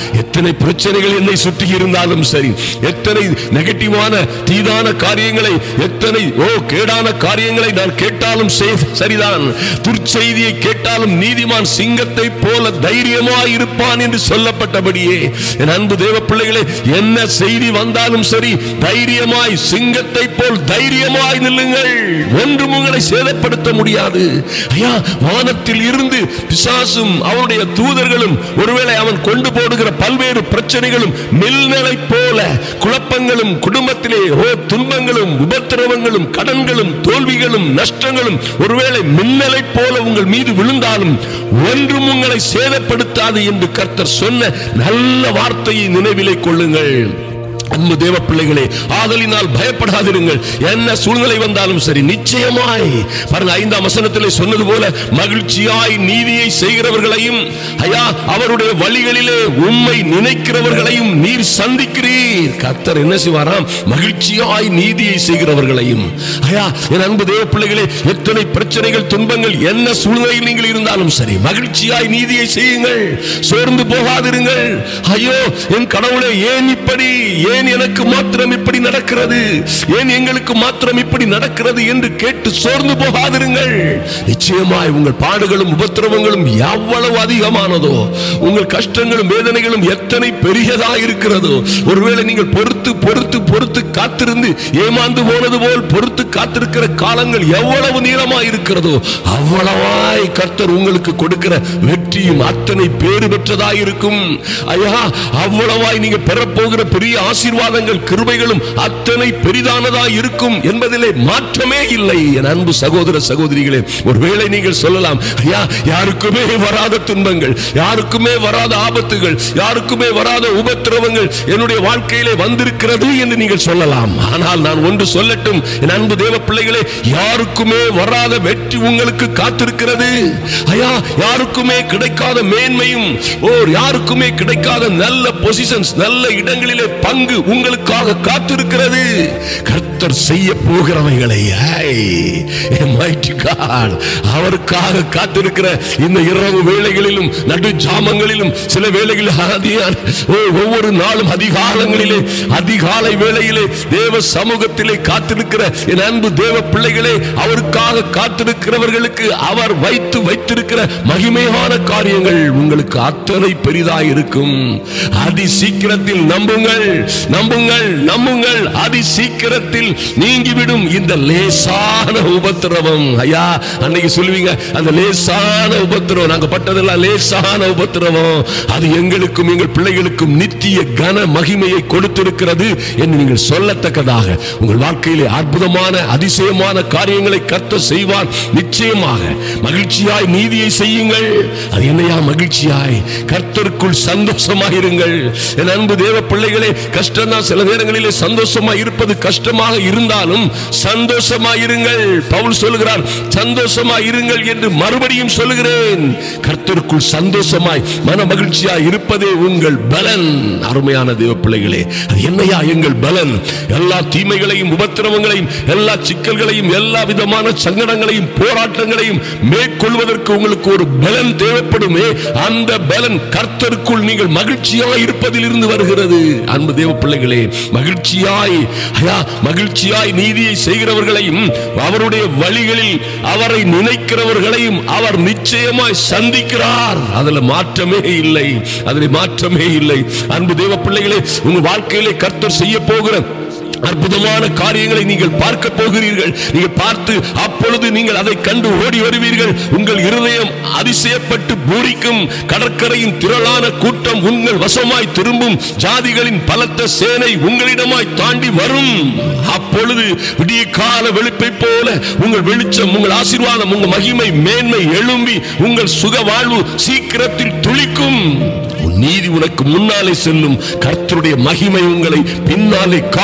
எத்தனை பிரச்சனைகள் என்னை சுற்றி இருந்தாலும் சரி எத்தனை நெகட்டிவான தீதான காரியங்களை எத்தனை ஓ கேடான காரியங்களை நான் கேட்டாலும் சே- சரிதான் துர்ச்செய்தியை கேட்டாலும் நீதிமான் சிங்கத்தை போல தைரியமாய் இருப்பான் என்று சொல்லப்பட்டபடியே என் அன்பு தேவ பிள்ளைகளே என்ன செய்தி வந்தாலும் சரி தைரியமாய் சிங்கத்தை போல் தைரியமாய் நில்லுங்கள் ஒன்றும் உங்களை சேதப்படுத்த முடியாது ஐயா வானத்தில் இருந்து பிசாசும் அவனுடைய தூதர்களும் ஒருவேளை அவன் கொண்டு போடுகிற பல்வேறு பிரச்சனைகளும் மில்நலை போல குழப்பங்களும் குடும்பத்திலே ஓ துன்பங்களும் உபத்திரவங்களும் கடன்களும் தோல்விகளும் நஷ்டங்களும் ஒருவேளை மின்னலை போல உங்கள் மீது விழுந்தாலும் ஒன்றும் உங்களை சேதப்படுத்தாது என்று கர்த்தர் சொன்ன நல்ல வார்த்தையை நினைவிலே கொள்ளுங்கள் அன்பு தேவ பிள்ளைகளே ஆதலினால் பயப்படாதிருங்கள் என்ன சூழ்நிலை வந்தாலும் சரி நிச்சயமாய் பாருங்க ஐந்தாம் வசனத்திலே சொன்னது போல மகிழ்ச்சியாய் நீதியை செய்கிறவர்களையும் ஐயா அவருடைய வழிகளிலே உம்மை நினைக்கிறவர்களையும் நீர் சந்திக்கிறீர் கர்த்தர் என்ன செய்வாராம் மகிழ்ச்சியாய் நீதியை செய்கிறவர்களையும் ஐயா என் அன்பு தேவ பிள்ளைகளே எத்தனை பிரச்சனைகள் துன்பங்கள் என்ன சூழ்நிலையில் நீங்கள் இருந்தாலும் சரி மகிழ்ச்சியாய் நீதியை செய்யுங்கள் சோர்ந்து போகாதிருங்கள் ஐயோ என் கடவுளே ஏன் இப்படி ஏன் எனக்கு மாத்திரம் இப்படி நடக்கிறது ஏன் எங்களுக்கு மாத்திரம் இப்படி நடக்கிறது என்று கேட்டு சோர்ந்து போகாதிருங்கள் நிச்சயமாய் உங்கள் பாடுகளும் உபத்திரவங்களும் எவ்வளவு அதிகமானதோ உங்கள் கஷ்டங்களும் வேதனைகளும் எத்தனை பெரியதா இருக்கிறதோ ஒருவேளை நீங்கள் பொறுத்து பொறுத்து பொறுத்து காத்திருந்து ஏமாந்து போனது போல் பொறுத்து காத்திருக்கிற காலங்கள் எவ்வளவு நீளமா இருக்கிறதோ அவ்வளவாய் கர்த்தர் உங்களுக்கு கொடுக்கிற வெற்றியும் அத்தனை பேறு பெற்றதாய் இருக்கும் ஐயா அவ்வளவாய் நீங்க பெறப்போகிற பெரிய ஆசீர்வாதங்கள் கிருபைகளும் அத்தனை பெரிதானதாய் இருக்கும் என்பதிலே மாற்றமே இல்லை என் அன்பு சகோதர சகோதரிகளே ஒருவேளை நீங்கள் சொல்லலாம் ஐயா யாருக்குமே வராத துன்பங்கள் யாருக்குமே வராத ஆபத்துகள் யாருக்குமே வராத உபத்திரவங்கள் என்னுடைய வாழ்க்கையிலே வந்திருக்கிறது என்று நீங்கள் சொல்லலாம் ஆனால் நான் ஒன்று சொல்லட்டும் என் அன்பு தேவ பிள்ளைகளே யாருக்குமே வராத வெற்றி உங்களுக்கு காத்திருக்கிறது ஐயா யாருக்குமே கிடைக்காத மேன்மையும் ஓ யாருக்குமே கிடைக்காத நல்ல பொசிஷன்ஸ் நல்ல இடங்களிலே பங்கு உங்களுக்காக காத்திருக்கிறது கர்த்தர் செய்ய போகிறவைகளை ஐ, என் mighty God, அவருக்காக காத்திருக்கிற இந்த இரவு வேளைகளிலும் நடு ஜாமங்களிலும் சில வேளைகளில் அதிகாலை- ஓ, ஒவ்வொரு நாளும் அதிகாலங்களிலே அதிகாலை வேளையிலே தேவ சமூகத்திலே காத்திருக்கிற என் அன்பு தேவ பிள்ளைகளே அவருக்காக காத்திருக்கிறவர்களுக்கு அவர் வைத்து வைத்திருக்கிற மகிமையான காரியங்கள் உங்களுக்கு அத்தனை பெரிதாய் இருக்கும் அதி சீக்கிரத்தில் நம்புங்கள் நம்புங்கள் நம்புங்கள் அதி சீக்கிரத்தில் நீங்கிவிடும் இந்த லேசான உபத்திரவம் ஐயா அன்னைக்கு சொல்லுவீங்க அந்த லேசான உபத்திரவம் நாங்க பட்டதெல்லாம் லேசான உபத்திரவம் அது எங்களுக்கும் எங்கள் பிள்ளைகளுக்கும் நித்திய கன மகிமையை கொடுத்திருக்கிறது என்று நீங்கள் சொல்லத்தக்கதாக உங்கள் வாழ்க்கையிலே அற்புதமான அதிசயமான காரியங்களை கர்த்த செய்வார் நிச்சயமாக மகிழ்ச்சியாய் நீதியை செய்யுங்கள் அது என்னையா மகிழ்ச்சியாய் கர்த்தருக்குள் சந்தோஷமாயிருங்கள் என் அன்பு தேவ பிள்ளைகளே கஷ்டம் தான் சில நேரங்களிலே சந்தோஷமாய் இருப்பது கஷ்டமாக இருந்தாலும் சந்தோஷமாயிருங்கள் பவுல் சொல்லுகிறார் சந்தோஷமாய் இருங்கள் என்று மறுபடியும் சொல்லுகிறேன் கர்த்தருக்குள் சந்தோஷமாய் மன மகிழ்ச்சியாய் இருப்பதே உங்கள் பலன் அருமையான தேவ பிள்ளைகளே அது என்னையா எங்கள் பலன் எல்லா தீமைகளையும் உபத்திரவங்களையும் எல்லா சிக்கல்களையும் எல்லா விதமான சங்கடங்களையும் போராட்டங்களையும் மேற்கொள்வதற்கு உங்களுக்கு ஒரு பலன் தேவைப்படுமே அந்த பலன் கர்த்தருக்குள் நீங்கள் மகிழ்ச்சியாய் இருப்பதில் இருந்து வருகிறது அன்பு தேவ பிள்ளைகளே மகிழ்ச்சியாய் ஐயா மகிழ்ச்சியாய் நீதியை செய்கிறவர்களையும் அவருடைய வழிகளில் அவரை நினைக்கிறவர்களையும் அவர் நிச்சயமாய் சந்திக்கிறார் அதுல மாற்றமே இல்லை அதில் மாற்றமே இல்லை அன்பு தேவ பிள்ளைகளே உங்க வாழ்க்கையிலே கர்த்தர் செய்ய போகிற அற்புதமான காரியங்களை நீங்கள் பார்க்க போகிறீர்கள் நீங்கள் பார்த்து அப்பொழுது நீங்கள் அதை கண்டு ஓடி வருவீர்கள் உங்கள் இருதயம் அதிசயப்பட்டு பூரிக்கும் கடற்கரையின் திரளான கூட்டம் உங்கள் வசமாய் திரும்பும் ஜாதிகளின் பலத்த சேனை உங்களிடமாய் தாண்டி வரும் அப்பொழுது விடிய கால வெளிப்பை போல உங்கள் வெளிச்சம் உங்கள் ஆசீர்வாதம் உங்கள் மகிமை மேன்மை எழும்பி உங்கள் சுக வாழ்வு சீக்கிரத்தில் துளிக்கும் உன் நீதி உனக்கு முன்னாலே செல்லும் கர்த்தருடைய மகிமை உங்களை பின்னாலே காக்கும்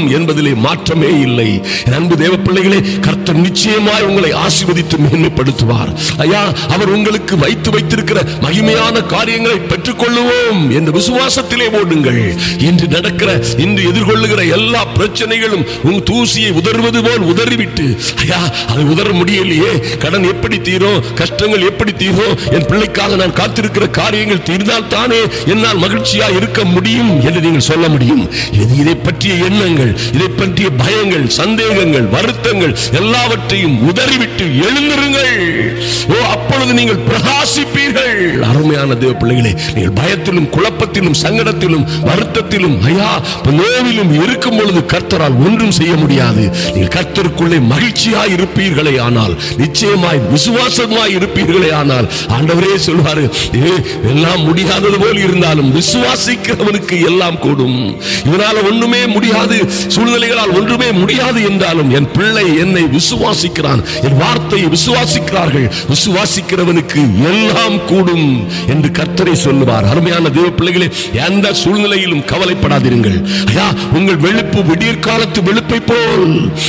என்பதிலே மாற்றமே இல்லை என் அன்பு தேவ பிள்ளைகளே கர்த்தர் நிச்சயமாய் உங்களை ஆசீர்வதித்து மேன்மைப்படுத்துவார் ஐயா அவர் உங்களுக்கு வைத்து வைத்திருக்கிற மகிமையான காரியங்களை பெற்றுக்கொள்ளுவோம் என்ற விசுவாசத்திலே ஓடுங்கள் இன்று நடக்கிற இன்று எதிர்கொள்ளுகிற எல்லா பிரச்சனைகளும் உன் தூசியை உதறுவது போல் உதறிவிட்டு ஐயா அதை உதற முடியலையே கடன் எப்படி தீரும் கஷ்டங்கள் எப்படி தீரும் என் பிள்ளைக்காக நான் காத்திருக்கிற காரியங்கள் தீர்ந்தால் தானே என்னால் மகிழ்ச்சியா இருக்க முடியும் என்று நீங்கள் சொல்ல முடியும் இது இதை பற்றிய எண்ணங்கள் இதை பற்றிய பயங்கள் சந்தேகங்கள் வருத்தங்கள் எல்லாவற்றையும் உதறிவிட்டு எழுந்திருங்கள் ஓ அப்பொழுது நீங்கள் பிரகாசிப்பீர்கள் அருமையான தேவ பிள்ளைகளே நீங்கள் பயத்திலும் குழப்பத்திலும் சங்கடத்திலும் வருத்தத்திலும் ஐயா நோவிலும் இருக்கும் பொழுது கர்த்தரால் ஒன்றும் செய்ய முடியாது நீங்கள் கர்த்தருக்குள்ளே மகிழ்ச்சியாய் இருப்பீர்களே ஆனால் நிச்சயமாய் விசுவாசமாய் இருப்பீர்களே ஆனால் ஆண்டவரே சொல்வாரு "ஏ, எல்லாம் முடியாதது போல் இருந்தாலும் விசுவாசிக்கிறவனுக்கு எல்லாம் கூடும் இதனால ஒண்ணுமே முடியாது சூழ்நிலைகளால் ஒன்றுமே முடியாது என்றாலும் என் பிள்ளை என்னை விசுவாசிக்கிறான் என் வார்த்தையை விசுவாசிக்கிறார்கள் விசுவாசிக்கிறவனுக்கு எல்லாம் கூடும் என்று கர்த்தரை சொல்லுவார் அருமையான தேவ பிள்ளைகளே எந்த சூழ்நிலையிலும் கவலைப்படாதிருங்கள் ஐயா உங்கள் வெளுப்பு விடியற் காலத்து வெளுப்பை போல்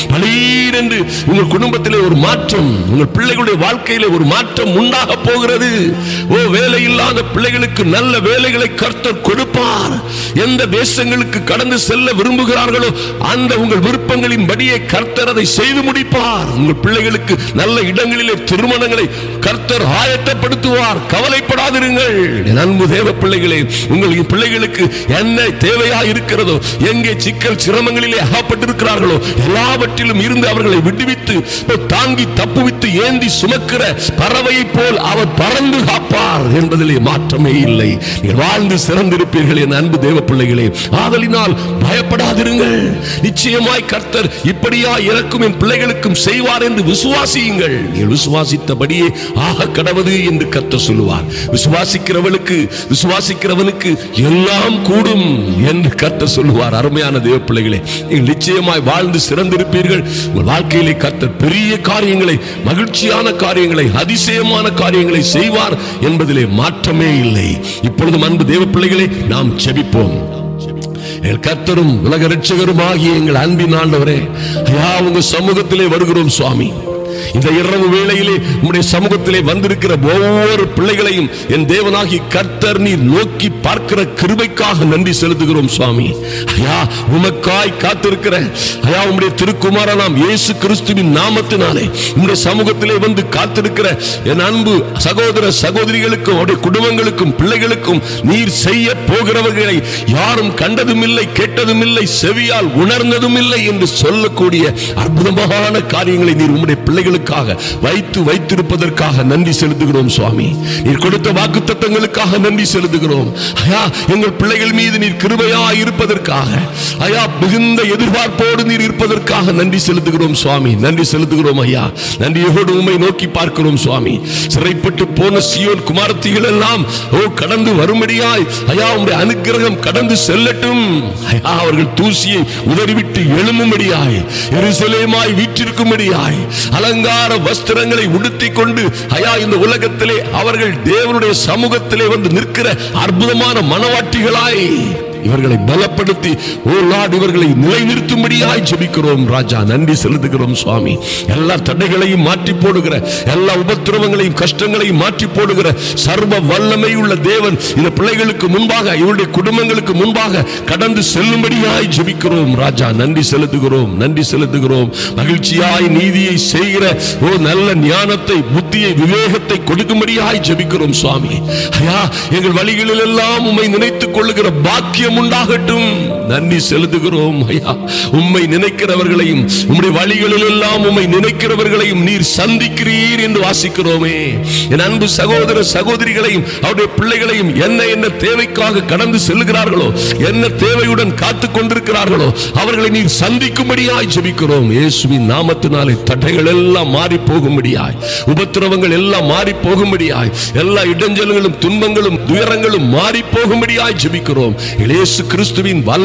பளீர் என்று உங்கள் குடும்பத்திலே ஒரு மாற்றம் உங்கள் பிள்ளைகளுடைய வாழ்க்கையிலே ஒரு மாற்றம் உண்டாக போகிறது ஓ வேலை இல்லாத பிள்ளைகளுக்கு நல்ல வேலைகளை கர்த்தர் கொடுப்பார் எந்த தேசங்களுக்கு கடந்து செல்ல விரும்புகிறார்களோ அந்த உங்கள் விருப்பங்களின் படியே கர்த்தர் அதை செய்து முடிப்பார் உங்கள் பிள்ளைகளுக்கு நல்ல இடங்களிலே திருமணங்களை கர்த்தர் ஆயத்தப்படுத்துவார் கவலைப்படாதிருங்கள் என் அன்பு தேவ பிள்ளைகளே உங்கள் பிள்ளைகளுக்கு என்ன தேவையா இருக்கிறதோ எங்கே சிக்கல் சிரமங்களிலே அகப்பட்டிருக்கிறார்களோ எல்லாவற்றிலும் இருந்து அவர்களை விடுவித்து தாங்கி தப்புவித்து ஏந்தி சுமக்கிற பறவையைப் போல் அவர் பறந்து காப்பார் என்பதிலே மாற்றமே இல்லை நீங்கள் வாழ்ந்து சிறந்திருப்பீர்கள் என் அன்பு தேவ பிள்ளைகளே ஆதலினால் பயப்படாதிருங்கள் நிச்சயமாய் கர்த்தர் இப்படியா இறக்கும் என் பிள்ளைகளுக்கும் செய்வார் என்று விசுவாசியுங்கள் நீங்கள் விசுவாசித்தபடியே ஆக கடவது என்று கர்த்தர் சொல்லுவார் விசுவாசிக்கிறவளுக்கு விசுவாசிக்கிறவனுக்கு எல்லாம் கூடும் என்று கர்த்தர் சொல்லுவார் அருமையான தேவ பிள்ளைகளே நீங்கள் நிச்சயமாய் வாழ்ந்து சிறந்திருப்பீர்கள் உங்கள் வாழ்க்கையிலே கர்த்தர் பெரிய காரியங்களை மகிழ்ச்சியான காரியங்களை அதிசயமான காரியங்களை செய்வார் என்பதிலே மாற்றமே இல்லை இப்பொழுதும் அன்பு தேவ பிள்ளைகளே நாம் செபிப்போம் எங்கள் கர்த்தரும் உலக ரட்சகரும் ஆகிய எங்கள் அன்பின் ஆண்டவரே ஐயா உங்க சமூகத்திலே வருகிறோம் சுவாமி இந்த இரவு வேளையிலே உம்முடைய சமூகத்திலே வந்திருக்கிற ஒவ்வொரு பிள்ளைகளையும் என் தேவனாகி கர்த்தர் நீர் நோக்கி பார்க்கிற கிருபைக்காக நன்றி செலுத்துகிறோம் சுவாமி ஐயா உமக்காய் காத்திருக்கிற ஐயா உம்முடைய திருக்குமார நாம் இயேசு கிறிஸ்துவின் நாமத்தினாலே உம்முடைய சமூகத்திலே வந்து காத்திருக்கிற என் அன்பு சகோதர சகோதரிகளுக்கும் அவருடைய குடும்பங்களுக்கும் பிள்ளைகளுக்கும் நீர் செய்ய போகிறவர்களை யாரும் கண்டதும் இல்லை கேட்டதும் இல்லை செவியால் உணர்ந்ததும் இல்லை என்று சொல்லக்கூடிய அற்புதமான காரியங்களை நீர் உம்முடைய பிள்ளைகளுக்காக வைத்து வைத்திருப்பதற்காக நன்றி செலுத்துகிறோம் சுவாமி நீர் கொடுத்த வாக்குத்தத்தங்களுக்காக நன்றி செலுத்துகிறோம் ஐயா எங்கள் பிள்ளைகள் மீது நீர் கிருபையா இருப்பதற்காக ஐயா மிகுந்த எதிர்பார்ப்போடு நீர் இருப்பதற்காக நன்றி செலுத்துகிறோம் சுவாமி நன்றி செலுத்துகிறோம் ஐயா நன்றியோடு உண்மை நோக்கி பார்க்கிறோம் சுவாமி சிறைப்பட்டு போன சியோன் குமாரத்திகள் எல்லாம் ஓ கடந்து வரும்படியாய் ஐயா உம்முடைய அனுக்கிரகம் கடந்து செல்லட்டும் ஐயா அவர்கள் தூசியை உதறிவிட்டு எழும்பும்படியாய் எருசலேமாய் வீற்றிருக்கும்படியாய் அலங்கார வஸ்திரங்களை உடுத்திக் கொண்டு ஐயா இந்த உலகத்திலே அவர்கள் தேவனுடைய சமூகத்திலே வந்து நிற்கிற அற்புதமான மனவாட்டிகளாய் இவர்களை பலப்படுத்தி ஓ லார்ட் இவர்களை நிலைநிறுத்தும்படியாய் ஜெபிக்கிறோம் ராஜா நன்றி செலுத்துகிறோம் சுவாமி எல்லா தடைகளையும் மாற்றி போடுகிற எல்லா உபத்திரவங்களையும் கஷ்டங்களையும் மாற்றி போடுகிற சர்வ வல்லமை உள்ள தேவன் இந்த பிள்ளைகளுக்கு முன்பாக இவருடைய குடும்பங்களுக்கு முன்பாக கடந்து செல்லும்படியாய் ஜெபிக்கிறோம் ராஜா நன்றி செலுத்துகிறோம் நன்றி செலுத்துகிறோம் மகிழ்ச்சியாய் நீதியை செய்கிற ஓ நல்ல ஞானத்தை புத்தியை விவேகத்தை கொடுக்கும்படியாய் ஜெபிக்கிறோம் சுவாமி ஐயா எங்கள் வழிகளில் எல்லாம் உம்மை நினைத்துக் கொள்ளுகிற பாக்கியம் உண்டாகட்டும் நன்றி செலுத்துகிறோம் ஐயா உம்மை நினைக்கிறவர்களையும் உம்முடைய வழிகளில் எல்லாம் உம்மை நினைக்கிறவர்களையும் நீர் சந்திக்கிறீர் என்று வாசிக்கிறோமே என் அன்பு சகோதர சகோதரிகளையும் அவருடைய பிள்ளைகளையும் என்ன என்ன தேவைக்காக கடந்து செல்லுகிறார்களோ என்ன தேவையுடன் காத்து கொண்டிருக்கிறார்களோ அவர்களை நீர் சந்திக்கும்படியாய் ஜெபிக்கிறோம் இயேசுவின் நாமத்தினாலே தடைகள் எல்லாம் மாறி போகும்படியாய் உபத்திரவங்கள் எல்லாம் மாறி போகும்படியாய் எல்லா இடைஞ்சல்களும் துன்பங்களும் துயரங்களும் மாறி போகும்படியாய் ஜெபிக்கிறோம் இயேசு கிறிஸ்துவின் வல்லமை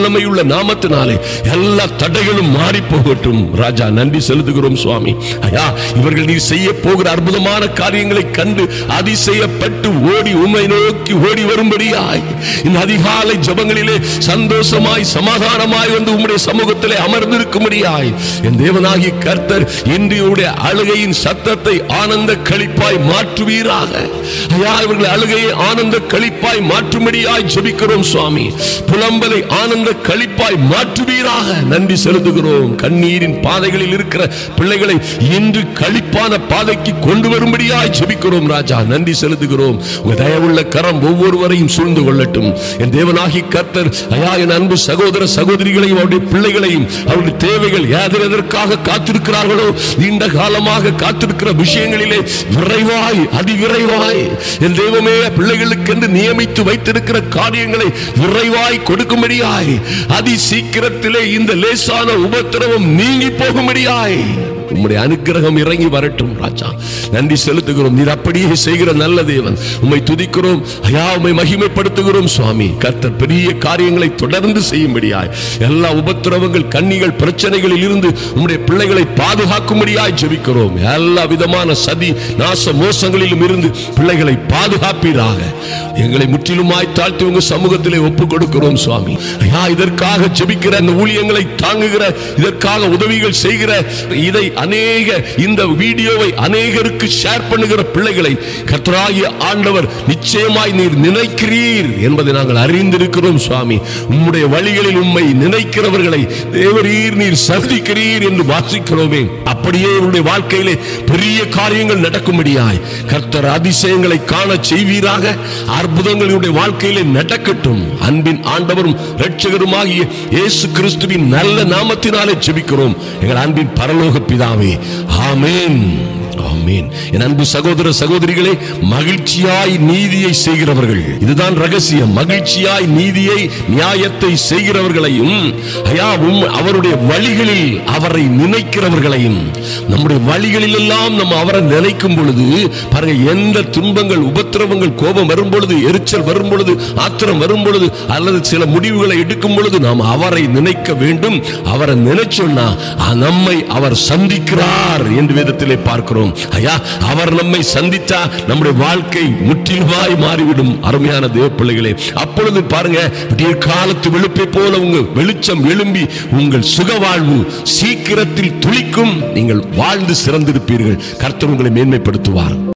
வல்லமையுள்ள நாமத்தினாலே எல்லா தடைகளும் மாறி போகட்டும் ராஜா நன்றி செலுத்துகிறோம் சுவாமி ஐயா இவர்கள் நீ செய்ய போகிற அற்புதமான காரியங்களை கண்டு அதிசயப்பட்டு ஓடி உண்மை நோக்கி ஓடி வரும்படியாய் இந்த அதிகாலை ஜபங்களிலே சந்தோஷமாய் சமாதானமாய் வந்து உம்முடைய சமூகத்திலே அமர்ந்திருக்கும்படியாய் என் தேவனாகிய கர்த்தர் இன்றையுடைய அழுகையின் சத்தத்தை ஆனந்த களிப்பாய் மாற்றுவீராக ஐயா இவர்கள் அழுகையை ஆனந்த களிப்பாய் மாற்றும்படியாய் ஜெபிக்கிறோம் சுவாமி புலம்பலை ஆனந்த களிப்பாய் மாற்றுவீராக நன்றி செலுத்துகிறோம் கண்ணீரின் பாதைகளில் இருக்கிற பிள்ளைகளை இன்று களிப்பான பாதைக்கு கொண்டு வரும்படியாய் ஜெபிக்கிறோம் ராஜா நன்றி செலுத்துகிறோம் உங்க தயவுள்ள கரம் ஒவ்வொருவரையும் சூழ்ந்து கொள்ளட்டும் என் தேவனாகி கர்த்தர் ஐயா என் அன்பு சகோதர சகோதரிகளையும் அவருடைய பிள்ளைகளையும் அவருடைய தேவைகள் யாதர் எதற்காக காத்திருக்கிறார்களோ நீண்ட காலமாக காத்திருக்கிற விஷயங்களிலே விரைவாய் அதிவிரைவாய் என் தெய்வமே பிள்ளைகளுக்கென்று நியமித்து வைத்திருக்கிற காரியங்களை விரைவாய் கொடுக்கும்படியாய் அதி சீக்கிரத்திலே இந்த லேசான உபத்திரவம் நீங்கி போகும்படியாய் உம்முடைய அனுக்கிரகம் இறங்கி வரட்டும் ராஜா நன்றி செலுத்துகிறோம் நீர் அப்படியே செய்கிற நல்ல தேவன் உம்மை துதிக்கிறோம் ஐயா உம்மை மகிமைப்படுத்துகிறோம் சுவாமி கர்த்தர் பெரிய காரியங்களை தொடர்ந்து செய்யும்படியாய் எல்லா உபத்திரவங்கள் கண்ணிகள் பிரச்சனைகளில் இருந்து உம்முடைய பிள்ளைகளை பாதுகாக்கும்படியாய் ஜெபிக்கிறோம் எல்லா விதமான சதி நாச மோசங்களிலும் இருந்து பிள்ளைகளை பாதுகாப்பீராக எங்களை முற்றிலுமாய் தாழ்த்தி உங்க சமூகத்திலே ஒப்பு கொடுக்கிறோம் சுவாமி ஐயா இதற்காக ஜெபிக்கிற அந்த ஊழியங்களை தாங்குகிற இதற்காக உதவிகள் செய்கிற இதை அநேக இந்த வீடியோவை அநேகருக்கு ஷேர் பண்ணுகிற பிள்ளைகளை கர்த்தராகிய ஆண்டவர் நிச்சயமாய் நீர் நினைக்கிறீர் என்பதை நாங்கள் அறிந்திருக்கிறோம் சுவாமி உம்முடைய வழிகளில் உம்மை நினைக்கிறவர்களை தேவரீர் நீர் சந்திக்கிறீர் என்று வாசிக்கிறோமே அப்படியே உங்களுடைய வாழ்க்கையிலே பெரிய காரியங்கள் நடக்கும்படியாய் கர்த்தர் அதிசயங்களை காண செய்வீராக அற்புதங்களுடைய வாழ்க்கையிலே நடக்கட்டும் அன்பின் ஆண்டவரும் இரட்சகருமாகிய இயேசு கிறிஸ்துவின் நல்ல நாமத்தினாலே ஜெபிக்கிறோம் எங்கள் அன்பின் பரலோக பிதாவே ஆமென் ஆமென் என் அன்பு சகோதர சகோதரிகளே மகிழ்ச்சியாய் நீதியை செய்கிறவர்கள் இதுதான் ரகசியம் மகிழ்ச்சியாய் நீதியை நியாயத்தை செய்கிறவர்களையும் ஐயா உம் அவருடைய வழிகளில் அவரை நினைக்கிறவர்களையும் நம்முடைய வழிகளில் எல்லாம் நம்ம அவரை நினைக்கும் பொழுது பாருங்க எந்த துன்பங்கள் உபத்திரவங்கள் கோபம் வரும் பொழுது எரிச்சல் வரும் பொழுது ஆத்திரம் வரும் பொழுது அல்லது சில முடிவுகளை எடுக்கும் பொழுது நாம் அவரை நினைக்க வேண்டும் அவரை நினைச்சோம்னா அ- நம்மை அவர் சந்திக்கிறார் என்று வேதத்திலே பார்க்கிறோம் ஐயா அவர் நம்மை சந்தித்தா நம்முடைய வாழ்க்கை முற்றிலுமாய் மாறிவிடும் அருமையான தேவ பிள்ளைகளே அப்பொழுது பாருங்க விடிய காலத்து வெளுப்பை போல உங்க வெளிச்சம் எழும்பி உங்கள் சுக வாழ்வு சீக்கிரத்தில் துளிக்கும் நீங்கள் வாழ்ந்து சிறந்திருப்பீர்கள் கர்த்தர் உங்களை மேன்மைப்படுத்துவார்